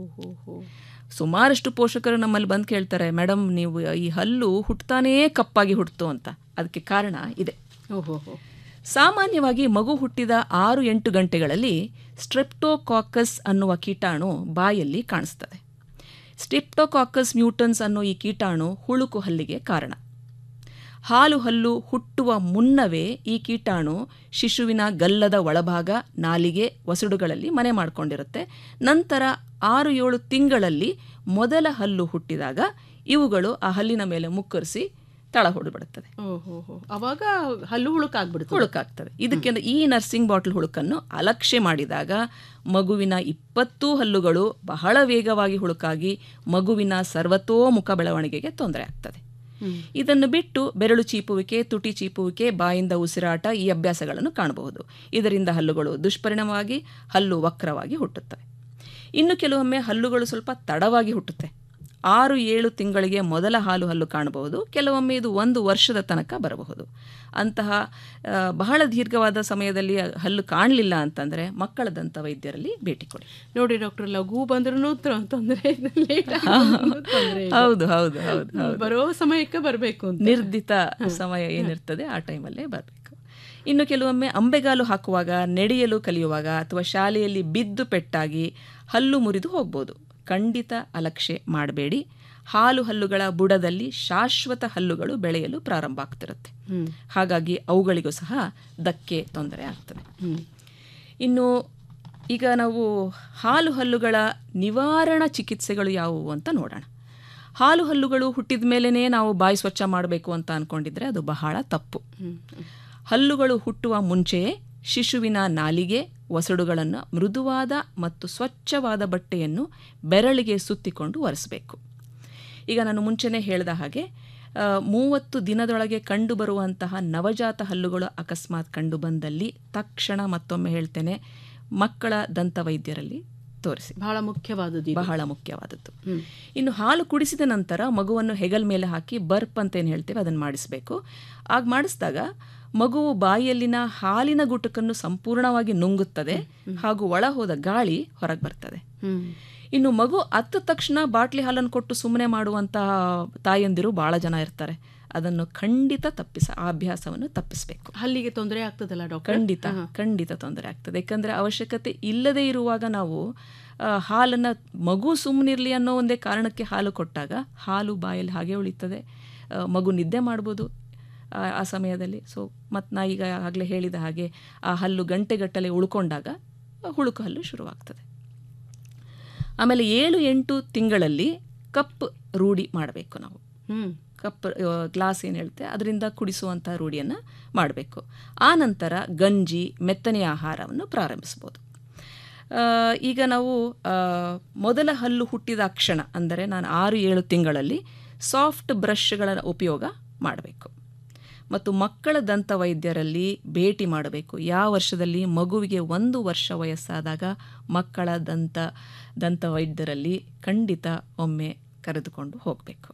ಸುಮಾರಷ್ಟು ಪೋಷಕರು ನಮ್ಮಲ್ಲಿ ಬಂದು ಕೇಳ್ತಾರೆ ಮೇಡಮ್ ನೀವು ಈ ಹಲ್ಲು ಹುಟ್ಟತಾನೇ ಕಪ್ಪಾಗಿ ಹುಟ್ಟಿತು ಅಂತ ಅದಕ್ಕೆ ಕಾರಣ ಇದೆ ಓಹೋ ಸಾಮಾನ್ಯವಾಗಿ ಮಗು ಹುಟ್ಟಿದ ಆರು ಎಂಟು ಗಂಟೆಗಳಲ್ಲಿ ಸ್ಟ್ರೆಪ್ಟೋಕಾಕಸ್ ಅನ್ನುವ ಕೀಟಾಣು ಬಾಯಲ್ಲಿ ಕಾಣಿಸ್ತದೆ ಸ್ಟ್ರೆಪ್ಟೋಕಾಕಸ್ ಮ್ಯೂಟನ್ಸ್ ಅನ್ನೋ ಈ ಕೀಟಾಣು ಹುಳುಕು ಹಲ್ಲಿಗೆ ಕಾರಣ ಹಾಲು ಹಲ್ಲು ಹುಟ್ಟುವ ಮುನ್ನವೇ ಈ ಕೀಟಾಣು ಶಿಶುವಿನ ಗಲ್ಲದ ಒಳಭಾಗ ನಾಲಿಗೆ ವಸುಡುಗಳಲ್ಲಿ ಮನೆ ಮಾಡಿಕೊಂಡಿರುತ್ತೆ ನಂತರ ಆರು ಏಳು ತಿಂಗಳಲ್ಲಿ ಮೊದಲ ಹಲ್ಲು ಹುಟ್ಟಿದಾಗ ಇವುಗಳು ಆ ಹಲ್ಲಿನ ಮೇಲೆ ಮುಕ್ಕರಿಸಿ ತಳ ಹೊಡೆಬಿಡುತ್ತದೆ ಓಹೋ ಅವಾಗ ಹಲ್ಲು ಹುಳುಕಾಗ್ಬಿಡುತ್ತೆ ಹುಳುಕಾಗ್ತದೆ ಇದಕ್ಕೆ ಈ ನರ್ಸಿಂಗ್ ಬಾಟಲ್ ಹುಳುಕನ್ನು ಅಲಕ್ಷ್ಯ ಮಾಡಿದಾಗ ಮಗುವಿನ ಇಪ್ಪತ್ತೂ ಹಲ್ಲುಗಳು ಬಹಳ ವೇಗವಾಗಿ ಹುಳುಕಾಗಿ ಮಗುವಿನ ಸರ್ವತೋಮುಖ ಬೆಳವಣಿಗೆಗೆ ತೊಂದರೆ ಆಗ್ತದೆ ಇದನ್ನು ಬಿಟ್ಟು ಬೆರಳು ಚೀಪುವಿಕೆ ತುಟಿ ಚೀಪುವಿಕೆ ಬಾಯಿಂದ ಉಸಿರಾಟ ಈ ಅಭ್ಯಾಸಗಳನ್ನು ಕಾಣಬಹುದು ಇದರಿಂದ ಹಲ್ಲುಗಳು ದುಷ್ಪರಿಣಾಮವಾಗಿ ಹಲ್ಲು ವಕ್ರವಾಗಿ ಹುಟ್ಟುತ್ತವೆ ಇನ್ನು ಕೆಲವೊಮ್ಮೆ ಹಲ್ಲುಗಳು ಸ್ವಲ್ಪ ತಡವಾಗಿ ಹುಟ್ಟುತ್ತೆ ಆರು ಏಳು ತಿಂಗಳಿಗೆ ಮೊದಲ ಹಾಲು ಹಲ್ಲು ಕಾಣಬಹುದು ಕೆಲವೊಮ್ಮೆ ಇದು ಒಂದು ವರ್ಷದ ತನಕ ಬರಬಹುದು ಅಂತಹ ಆ, ಬಹಳ ದೀರ್ಘವಾದ ಸಮಯದಲ್ಲಿ ಹಲ್ಲು ಕಾಣಲಿಲ್ಲ ಅಂತಂದರೆ ಮಕ್ಕಳ ದಂತ ವೈದ್ಯರಲ್ಲಿ ಭೇಟಿ ಕೊಡಿ ನೋಡಿ ಡಾಕ್ಟರ್ ಲಘು ಬಂದ್ರೂ ತೊಂದರೆ ಹೌದು ಹೌದು ಹೌದು ಹೌದು ಬರೋ ಸಮಯಕ್ಕೆ ಬರಬೇಕು ಅಂತ ನಿರ್ದಿತ ಸಮಯ ಏನಿರ್ತದೆ ಆ ಟೈಮಲ್ಲೇ ಬರಬೇಕು ಇನ್ನು ಕೆಲವೊಮ್ಮೆ ಅಂಬೆಗಾಲು ಹಾಕುವಾಗ ನಡೆಯಲು ಕಲಿಯುವಾಗ ಅಥವಾ ಶಾಲೆಯಲ್ಲಿ ಬಿದ್ದು ಪೆಟ್ಟಾಗಿ ಹಲ್ಲು ಮುರಿದು ಹೋಗ್ಬೋದು ಖಂಡಿತ ಅಲಕ್ಷ್ಯ ಮಾಡಬೇಡಿ ಹಾಲು ಹಲ್ಲುಗಳ ಬುಡದಲ್ಲಿ ಶಾಶ್ವತ ಹಲ್ಲುಗಳು ಬೆಳೆಯಲು ಪ್ರಾರಂಭ ಆಗ್ತಿರುತ್ತೆ ಹ್ಮ್. ಹಾಗಾಗಿ ಅವುಗಳಿಗೂ ಸಹ ಧಕ್ಕೆ ತೊಂದರೆ ಆಗ್ತದೆ ಇನ್ನು ಈಗ ನಾವು ಹಾಲು ಹಲ್ಲುಗಳ ನಿವಾರಣಾ ಚಿಕಿತ್ಸೆಗಳು ಯಾವುವು ಅಂತ ನೋಡೋಣ ಹಾಲು ಹಲ್ಲುಗಳು ಹುಟ್ಟಿದ ಮೇಲೇ ನಾವು ಬಾಯಿ ಸ್ವಚ್ಛ ಮಾಡಬೇಕು ಅಂತ ಅಂದ್ಕೊಂಡಿದ್ರೆ ಅದು ಬಹಳ ತಪ್ಪು ಹಲ್ಲುಗಳು ಹುಟ್ಟುವ ಮುಂಚೆಯೇ ಶಿಶುವಿನ ನಾಲಿಗೆ ಒಸಡುಗಳನ್ನು ಮೃದುವಾದ ಮತ್ತು ಸ್ವಚ್ಛವಾದ ಬಟ್ಟೆಯನ್ನು ಬೆರಳಿಗೆ ಸುತ್ತಿಕೊಂಡು ಒರೆಸಬೇಕು ಈಗ ನಾನು ಮುಂಚೆನೇ ಹೇಳಿದ ಹಾಗೆ ಆ, ಮೂವತ್ತು ದಿನದೊಳಗೆ ಕಂಡುಬರುವಂತಹ ನವಜಾತ ಹಲ್ಲುಗಳು ಅಕಸ್ಮಾತ್ ಕಂಡುಬಂದಲ್ಲಿ ತಕ್ಷಣ ಮತ್ತೊಮ್ಮೆ ಹೇಳ್ತೇನೆ ಮಕ್ಕಳ ದಂತವೈದ್ಯರಲ್ಲಿ ತೋರಿಸಿ ಬಹಳ ಮುಖ್ಯವಾದದ್ದು ಇದು. ಬಹಳ ಮುಖ್ಯವಾದದ್ದು ಹ್ಮ್. ಇನ್ನು ಹಾಲು ಕುಡಿಸಿದ ನಂತರ ಮಗುವನ್ನು ಹೆಗಲ್ ಮೇಲೆ ಹಾಕಿ ಬರ್ಪ್ ಅಂತ ಏನು ಹೇಳ್ತೇವೆ ಅದನ್ನು ಮಾಡಿಸಬೇಕು ಆಗ ಮಾಡಿಸಿದಾಗ ಮಗುವು ಬಾಯಿಯಲ್ಲಿನ ಹಾಲಿನ ಗುಟುಕನ್ನು ಸಂಪೂರ್ಣವಾಗಿ ನುಂಗುತ್ತದೆ ಹಾಗೂ ಒಳ ಹೋದ ಗಾಳಿ ಹೊರಗೆ ಬರ್ತದೆ ಹ್ಮ್. ಇನ್ನು ಮಗು ಅತ್ತ ತಕ್ಷಣ ಬಾಟ್ಲಿ ಹಾಲನ್ನು ಕೊಟ್ಟು ಸುಮ್ಮನೆ ಮಾಡುವಂತಹ ತಾಯಂದಿರು ಬಹಳ ಜನ ಇರ್ತಾರೆ ಅದನ್ನು ಖಂಡಿತ ತಪ್ಪಿಸ ಆ ಅಭ್ಯಾಸವನ್ನು ತಪ್ಪಿಸಬೇಕು ಹಲ್ಲಿಗೆ ತೊಂದರೆ ಆಗ್ತದಲ್ಲ ಡಾಕ್ಟರ್ ಖಂಡಿತ ಖಂಡಿತ ತೊಂದರೆ ಆಗ್ತದೆ ಯಾಕಂದ್ರೆ ಅವಶ್ಯಕತೆ ಇಲ್ಲದೆ ಇರುವಾಗ ನಾವು ಆ, ಹಾಲನ್ನ ಮಗು ಸುಮ್ಮನಿರ್ಲಿ ಅನ್ನೋ ಒಂದೇ ಕಾರಣಕ್ಕೆ ಹಾಲು ಕೊಟ್ಟಾಗ ಹಾಲು ಬಾಯಲ್ಲಿ ಹಾಗೆ ಉಳಿತದೆ ಆ, ಮಗು ನಿದ್ದೆ ಮಾಡ್ಬೋದು ಆ ಆ ಸಮಯದಲ್ಲಿ ಸೊ ಮತ್ತು ನಾ ಈಗ ಆಗಲೇ ಹೇಳಿದ ಹಾಗೆ ಆ ಹಲ್ಲು ಗಂಟೆಗಟ್ಟಲೆ ಉಳ್ಕೊಂಡಾಗ ಆ ಹುಳುಕು ಹಲ್ಲು ಶುರುವಾಗ್ತದೆ ಆಮೇಲೆ ಏಳು ಎಂಟು ತಿಂಗಳಲ್ಲಿ ಕಪ್ ರೂಢಿ ಮಾಡಬೇಕು ನಾವು ಹ್ಮ್ ಕಪ್ ಗ್ಲಾಸ್ ಏನು ಹೇಳುತ್ತೆ ಅದರಿಂದ ಕುಡಿಸುವಂಥ ರೂಢಿಯನ್ನು ಮಾಡಬೇಕು ಆ ನಂತರ ಗಂಜಿ ಮೆತ್ತನೆಯ ಆಹಾರವನ್ನು ಪ್ರಾರಂಭಿಸ್ಬೋದು ಆ, ಈಗ ನಾವು ಆ, ಮೊದಲ ಹಲ್ಲು ಹುಟ್ಟಿದ ಕ್ಷಣ ಅಂದರೆ ನಾನು ಆರು ಏಳು ತಿಂಗಳಲ್ಲಿ ಸಾಫ್ಟ್ ಬ್ರಷ್ಗಳ ಉಪಯೋಗ ಮಾಡಬೇಕು ಮತ್ತು ಮಕ್ಕಳ ದಂತ ವೈದ್ಯರಲ್ಲಿ ಭೇಟಿ ಮಾಡಬೇಕು ಯಾವ ವರ್ಷದಲ್ಲಿ ಮಗುವಿಗೆ ಒಂದು ವರ್ಷ ವಯಸ್ಸಾದಾಗ ಮಕ್ಕಳ ದಂತ ದಂತ ವೈದ್ಯರಲ್ಲಿ ಖಂಡಿತ ಒಮ್ಮೆ ಕರೆದುಕೊಂಡು ಹೋಗಬೇಕು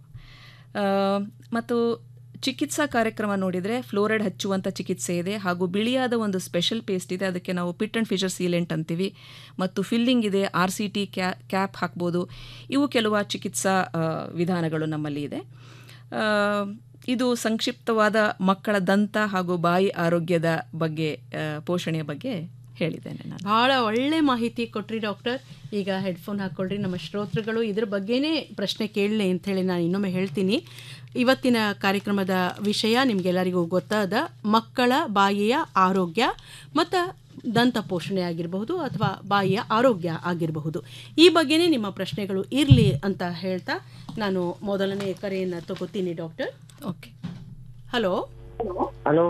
ಮತ್ತು ಚಿಕಿತ್ಸಾ ಕಾರ್ಯಕ್ರಮ ನೋಡಿದರೆ ಫ್ಲೋರೈಡ್ ಹಚ್ಚುವಂಥ ಚಿಕಿತ್ಸೆ ಇದೆ ಹಾಗೂ ಬಿಳಿಯಾದ ಒಂದು ಸ್ಪೆಷಲ್ ಪೇಸ್ಟ್ ಇದೆ ಅದಕ್ಕೆ ನಾವು ಪಿಟ್ ಆ್ಯಂಡ್ ಫಿಶರ್ ಸೀಲೆಂಟ್ ಅಂತೀವಿ ಮತ್ತು ಫಿಲ್ಲಿಂಗ್ ಇದೆ ಆರ್ ಸಿ ಟಿ ಕ್ಯಾ ಕ್ಯಾಪ್ ಹಾಕ್ಬೋದು ಇವು ಕೆಲವು ಚಿಕಿತ್ಸಾ ಆ, ವಿಧಾನಗಳು ನಮ್ಮಲ್ಲಿ ಇದೆ ಆ, ಇದು ಸಂಕ್ಷಿಪ್ತವಾದ ಮಕ್ಕಳ ದಂತ ಹಾಗೂ ಬಾಯಿ ಆರೋಗ್ಯದ ಬಗ್ಗೆ ಆ, ಪೋಷಣೆಯ ಬಗ್ಗೆ ಹೇಳಿದ್ದೇನೆ ನಾನು ಬಹಳ ಒಳ್ಳೆ ಮಾಹಿತಿ ಕೊಟ್ರಿ ಡಾಕ್ಟರ್ ಈಗ ಹೆಡ್ಫೋನ್ ಹಾಕೊಳ್ರಿ ನಮ್ಮ ಶ್ರೋತೃಗಳು ಇದ್ರ ಬಗ್ಗೆನೇ ಪ್ರಶ್ನೆ ಕೇಳಲಿ ಅಂತ ಹೇಳಿ ನಾನು ಇನ್ನೊಮ್ಮೆ ಹೇಳ್ತೀನಿ ಇವತ್ತಿನ ಕಾರ್ಯಕ್ರಮದ ವಿಷಯ ನಿಮ್ಗೆಲ್ಲರಿಗೂ ಗೊತ್ತಾದ ಮಕ್ಕಳ ಬಾಯಿಯ ಆರೋಗ್ಯ ಮತ್ತು ದಂತ ಪೋಷಣೆ ಆಗಿರಬಹುದು ಅಥವಾ ಬಾಯಿಯ ಆರೋಗ್ಯ ಆಗಿರಬಹುದು ಈ ಬಗ್ಗೆನೇ ನಿಮ್ಮ ಪ್ರಶ್ನೆಗಳು ಇರಲಿ ಅಂತ ಹೇಳ್ತಾ ನಾನು ಮೊದಲನೇ ಕರೆಯನ್ನು ತಗೋತೀನಿ doctor okay hello hello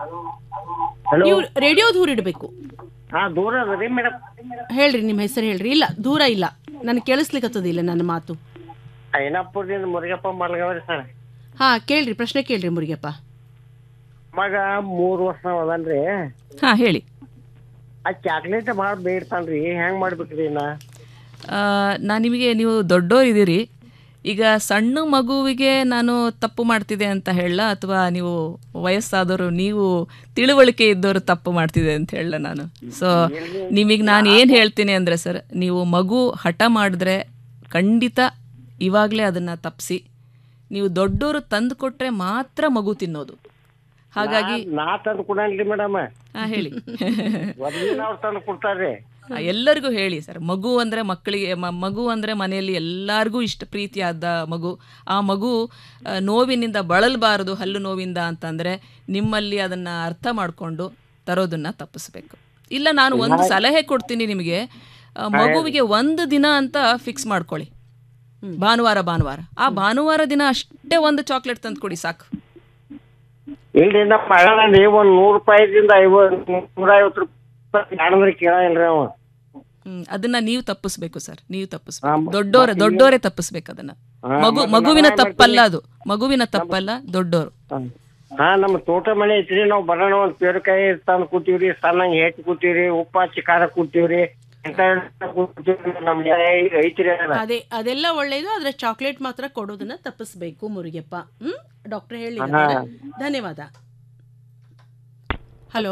hello ನೀವು ರೇಡಿಯೋ ದೂರ ಇಡಬೇಕು ಹಾ ದೂರ ಅದರಿ ಮೇಡಮ್ ಹೇಳ್ರಿ ನಿಮ್ಮ ಹೆಸರು ಹೇಳ್ರಿ ಇಲ್ಲ ದೂರ ಇಲ್ಲ ನನಗೆ ಕೇಳಿಸ್ಲಿಕ್ಕತ್ತದಿಲ್ಲ ನನ್ನ ಮಾತು ಐನಾಪುರದಿಂದ ಮುರುಗಪ್ಪ ಮಲ್ಗವ್ರಿ ಸರ್ ಹಾ ಕೇಳ್ರಿ ಪ್ರಶ್ನೆ ಕೇಳ್ರಿ ಮುರುಗಪ್ಪ ಮಗ ಮೂರ್ ವರ್ಷ ಅದಲ್ರಿ ಹಾಂ ಹೇಳಿ ಆ ಚಾಕ್ಲೇಟ್ ಭಾಳ ಬೇಡ್ತಾನ್ರಿ ಹೆಂಗ್ ಮಾಡ್ಬೇಕ್ರಿ ನಾ ನಾನು ನಿಮಗೆ ನೀವು ದೊಡ್ಡೋರಿದ್ದೀರಿ ಈಗ ಸಣ್ಣ ಮಗುವಿಗೆ ನಾನು ತಪ್ಪು ಮಾಡ್ತಿದ್ದೆ ಅಂತ ಹೇಳಲ್ಲ ಅಥವಾ ನೀವು ವಯಸ್ಸಾದವರು ನೀವು ತಿಳುವಳಿಕೆ ಇದ್ದವರು ತಪ್ಪು ಮಾಡ್ತಿದೆ ಅಂತ ಹೇಳಲ್ಲ ನಾನು ಸೊ ನಿಮಗೆ ನಾನು ಏನು ಹೇಳ್ತೀನಿ ಅಂದರೆ ಸರ್ ನೀವು ಮಗು ಹಠ ಮಾಡಿದ್ರೆ ಖಂಡಿತ ಇವಾಗಲೇ ಅದನ್ನು ತಪ್ಪಿಸಿ ನೀವು ದೊಡ್ಡವರು ತಂದು ಕೊಟ್ಟರೆ ಮಾತ್ರ ಮಗು ತಿನ್ನೋದು ಹಾಗಾಗಿ ನಾ ತಂದು ಕೊಡನ್ರಿ ಮೇಡಮ್ ಹಾಂ ಹೇಳಿ ಅವ್ರು ತಂದು ಕೊಡ್ತಾರ್ರಿ ಆ, ಎಲ್ಲರಿಗೂ ಹೇಳಿ ಸರ್ ಮಗು ಅಂದರೆ ಮಕ್ಕಳಿಗೆ ಮ- ಮಗು ಅಂದರೆ ಮನೆಯಲ್ಲಿ ಎಲ್ಲರಿಗೂ ಇಷ್ಟ ಪ್ರೀತಿಯಾದ ಮಗು ಆ ಮಗು ಆ, ನೋವಿನಿಂದ ಬಳಲಬಾರದು ಹಲ್ಲು ನೋವಿಂದ ಅಂತಂದರೆ ನಿಮ್ಮಲ್ಲಿ ಅದನ್ನು ಅರ್ಥ ಮಾಡಿಕೊಂಡು ತರೋದನ್ನು ತಪ್ಪಿಸ್ಬೇಕು ಇಲ್ಲ ನಾನು ಒಂದು ಸಲಹೆ ಕೊಡ್ತೀನಿ ನಿಮಗೆ ಆ, ಮಗುವಿಗೆ ಒಂದು ದಿನ ಅಂತ ಫಿಕ್ಸ್ ಮಾಡ್ಕೊಳ್ಳಿ ಭಾನುವಾರ ಭಾನುವಾರ ಆ ಭಾನುವಾರ ದಿನ ಅಷ್ಟೇ ಒಂದು ಚಾಕ್ಲೇಟ್ ತಂದು ಕೊಡಿ ಸಾಕು ಇಲ್ರಿ ನಮ್ಮ ಮಗನಲ್ಲಿ ಒಂದ್ ನೂರು ರೂಪಾಯಿದಿಂದ ಐವತ್ ನೂರ ಐವತ್ತು ರೂಪಾಯಿ ಮಾಡಿದ್ರೆ ಕೇಳಲ್ರಿ ಅವ ಹ್ಮ್ ಅದನ್ನ ನೀವು ತಪ್ಪಿಸ್ಬೇಕು ಸರ್ ನೀವು ತಪ್ಪಿಸ್ಬೇಕು ದೊಡ್ಡೋರೆ ದೊಡ್ಡೋರೇ ತಪ್ಪಿಸ್ಬೇಕು ಅದನ್ನ ಹಾ, ಮಗು ಮತ್ತೆ ಮಗುವಿನ ನಾವ್ ಏನ್ ತಪ್ಪಲ್ಲ ಅದು ಮಗುವಿನ ತಪ್ಪಲ್ಲ ದೊಡ್ಡೋರು ಹಾ ನಮ್ಮ ತೋಟ ಮನೆ ಐತ್ರಿ ನಾವ್ ಬರೋಣ ಒಂದ್ ಪೇರಕಾಯಿ ತಂದ್ ಕೂತೀವ್ರಿ ಸಣ್ಣಂಗ್ ಹೆಚ್ಚ್ ಕೂತೀವ್ರಿ ಉಪ್ಪ ಹಚ್ಚಿ ಖಾರ ಕೂತೀವ್ರಿ ಎಂತ ಕೂತೀವ್ರಿ ನಮ್ ಐತ್ರಿ ಅದ. ಅದೇ ಅದೆಲ್ಲ ಒಳ್ಳೇದು ಆದ್ರೆ ಚಾಕ್ಲೇಟ್ ಮಾತ್ರ ಕೊಡೋದನ್ನ ತಪ್ಪಿಸ್ಬೇಕು ಮುರುಗಪ್ಪ ಹ್ಮ್ ಡಾಕ್ಟರ್ ಹೇಳಿ ಹಾ. ಧನ್ಯವಾದ ಹಲೋ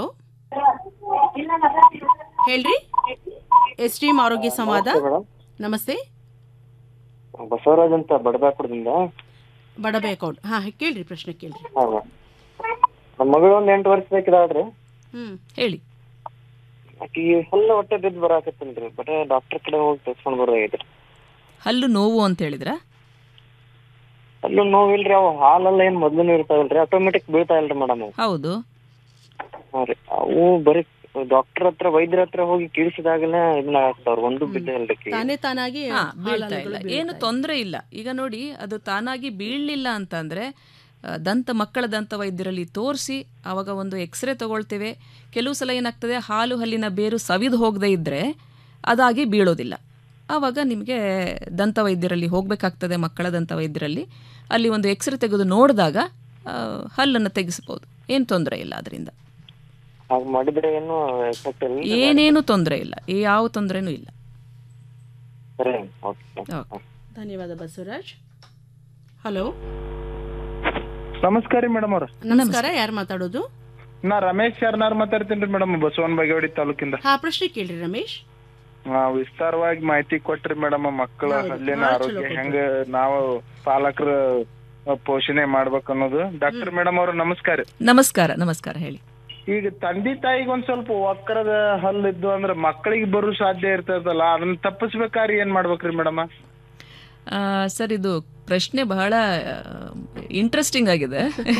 ಹೇಳ್ರಿ ಎಸ್ ಟಿ ಆರೋಗ್ಯ ಸಂವಾದ ನಮಸ್ತೆ ಬಸವರಾಜ್ ಅಂತ ಬಡಬಾಪುರದಿಂದ ಬಡಬೆ ಅಕೌಂಟ್ ಹಾ ಕೇಳ್ರಿ ಪ್ರಶ್ನೆ ಕೇಳ್ರಿ ಹೌದು ನಮ್ಮ ಮಗಳು ಒಂದ್ ಎಂಟು ವರ್ಷ ಬೇಕಿದಾಳ್ರಿ ಹ್ಮ್ ಹೇಳಿ ಆಕಿ ಫುಲ್ ಹೊಟ್ಟೆ ಬಿದ್ದು ಬರಾಕತ್ತಲ್ರಿ ಬಟ್ ಡಾಕ್ಟರ್ ಕಡೆ ಹೋಗಿ ತೋರ್ಸ್ಕೊಂಡ್ ಬರೋದಾಗೈತ್ರಿ ಹಲ್ಲು ನೋವು ಅಂತ ಹೇಳಿದ್ರ ಅಲ್ಲೂ ನೋವಿಲ್ರಿ ಅವು ಹಾಲೆಲ್ಲ ಏನ್ ಮೊದ್ಲು ಇರ್ತಾವಲ್ರಿ ಆಟೋಮೆಟಿಕ್ ಬೀಳ್ತಾ ಇಲ್ರಿ ಮೇಡಮ್ ಹೌದು ಹಾ ರೀ ಅವು ಬರೀ ಡಾಕ್ಟರ್ ಹತ್ರ ವೈದ್ಯರ ಹತ್ರ ಹೋಗಿ ಕೀಳಿಸಿದಾಗಲೇ ಇದನ್ನ ಆಗ್ತಾವ್ರ ಒಂದು ಬಿದ್ದಿಲ್ರಿ ಆಕಿ. ತಾನೇ ತಾನಾಗಿ ಹಾ, ಬೀಳ್ತಾ ಹಾಲಲ್ಲಗಳು ಇಲ್ಲ ಬೀಳ್ತಾ ಏನು ತೊಂದರೆ ಇಲ್ಲ ಈಗ ನೋಡಿ ಅದು ತಾನಾಗಿ ಬೀಳಲಿಲ್ಲ ಅಂತಂದ್ರೆ ಆ, ದಂತ ಮಕ್ಕಳ ದಂತ ವೈದ್ಯರಲ್ಲಿ ತೋರಿಸಿ ಆವಾಗ ಒಂದು ಎಕ್ಸ್ರೇ ತಗೊಳ್ತೇವೆ ಕೆಲವು ಸಲ ಏನಾಗ್ತದೆ ಹಾಲು ಹಲ್ಲಿನ ಬೇರು ಸವಿದು ಹೋಗದೇ ಇದ್ದರೆ ಅದಾಗಿ ಬೀಳೋದಿಲ್ಲ ಆವಾಗ ನಿಮಗೆ ದಂತ ವೈದ್ಯರಲ್ಲಿ ಹೋಗಬೇಕಾಗ್ತದೆ ಮಕ್ಕಳ ದಂತ ವೈದ್ಯರಲ್ಲಿ ಅಲ್ಲಿ ಒಂದು ಎಕ್ಸ್ರೇ ತೆಗೆದು ನೋಡಿದಾಗ ಹಲ್ಲನ್ನು ತೆಗೆಸ್ಬೋದು ಏನು ತೊಂದರೆ ಇಲ್ಲ ಅದರಿಂದ ಹಾಗೆ ಮಾಡಿದ್ರೆ ಏನು ಎಫೆಕ್ಟ್ ಇಲ್ಲ ಏನೇನು ತೊಂದರೆ ಇಲ್ಲ ಯಾವ ತೊಂದರೆನೂ ಇಲ್ಲ ಸರಿ ಓಕೆ ಓಕೆ ಧನ್ಯವಾದ ಬಸವರಾಜ್ ಹಲೋ ನಮಸ್ಕಾರ ರೀ ಮೇಡಮ್ ಅವ್ರ ನಮಸ್ಕಾರ ಯಾರು ಮಾತಾಡೋದು ನಾ ರಮೇಶ್ ಶರ್ನಾರ್ ಮಾತಾಡ್ತೀನಿ ಮೇಡಮ್ ಬಸವನ ಬಾಗೇವಾಡಿ ತಾಲೂಕಿಂದ ಹಾ ಪ್ರಶ್ನೆ ಕೇಳ್ರಿ ರಮೇಶ್ ಆ, ವಿಸ್ತಾರವಾಗಿ ಮಾಹಿತಿ ಕೊಟ್ರಿ ಮೇಡಮ್ ಮಕ್ಕಳ ಹೌದು, ಹಲ್ಲಿನ ಭಾಳ ಆರೋಗ್ಯ ಚಲೋ ಕೊಟ್ರಿ. ಹೆಂಗ ನಾವು ಪಾಲಕರ ಪೋಷಣೆ ಮಾಡ್ಬೇಕು ಅನ್ನೋದು ಡಾಕ್ಟರ್ ಮೇಡಮ್ ಅವ್ರ ನಮಸ್ಕಾರ ನಮಸ್ಕಾರ ನಮಸ್ಕಾರ ಹೇಳಿ ಈಗ ತಂದೆ ತಾಯಿಗೆ ಒಂದ್ ಸ್ವಲ್ಪ ವಕ್ರದ ಹಲ್ಲಿದ್ದು ಅಂದ್ರೆ ಮಕ್ಕಳಿಗೆ ಬರೋ ಸಾಧ್ಯ ಇರ್ತದಲ್ಲ ಅದನ್ನ ತಪ್ಪಿಸ್ಬೇಕಾದ್ರೆ ಏನ್ ಮಾಡ್ಬೇಕ್ರಿ ಮೇಡಮ್ ಆ, ಸರ್ ಇದು ಪ್ರಶ್ನೆ ಬಹಳ ಇಂಟ್ರೆಸ್ಟಿಂಗ್ ಆಗಿದೆ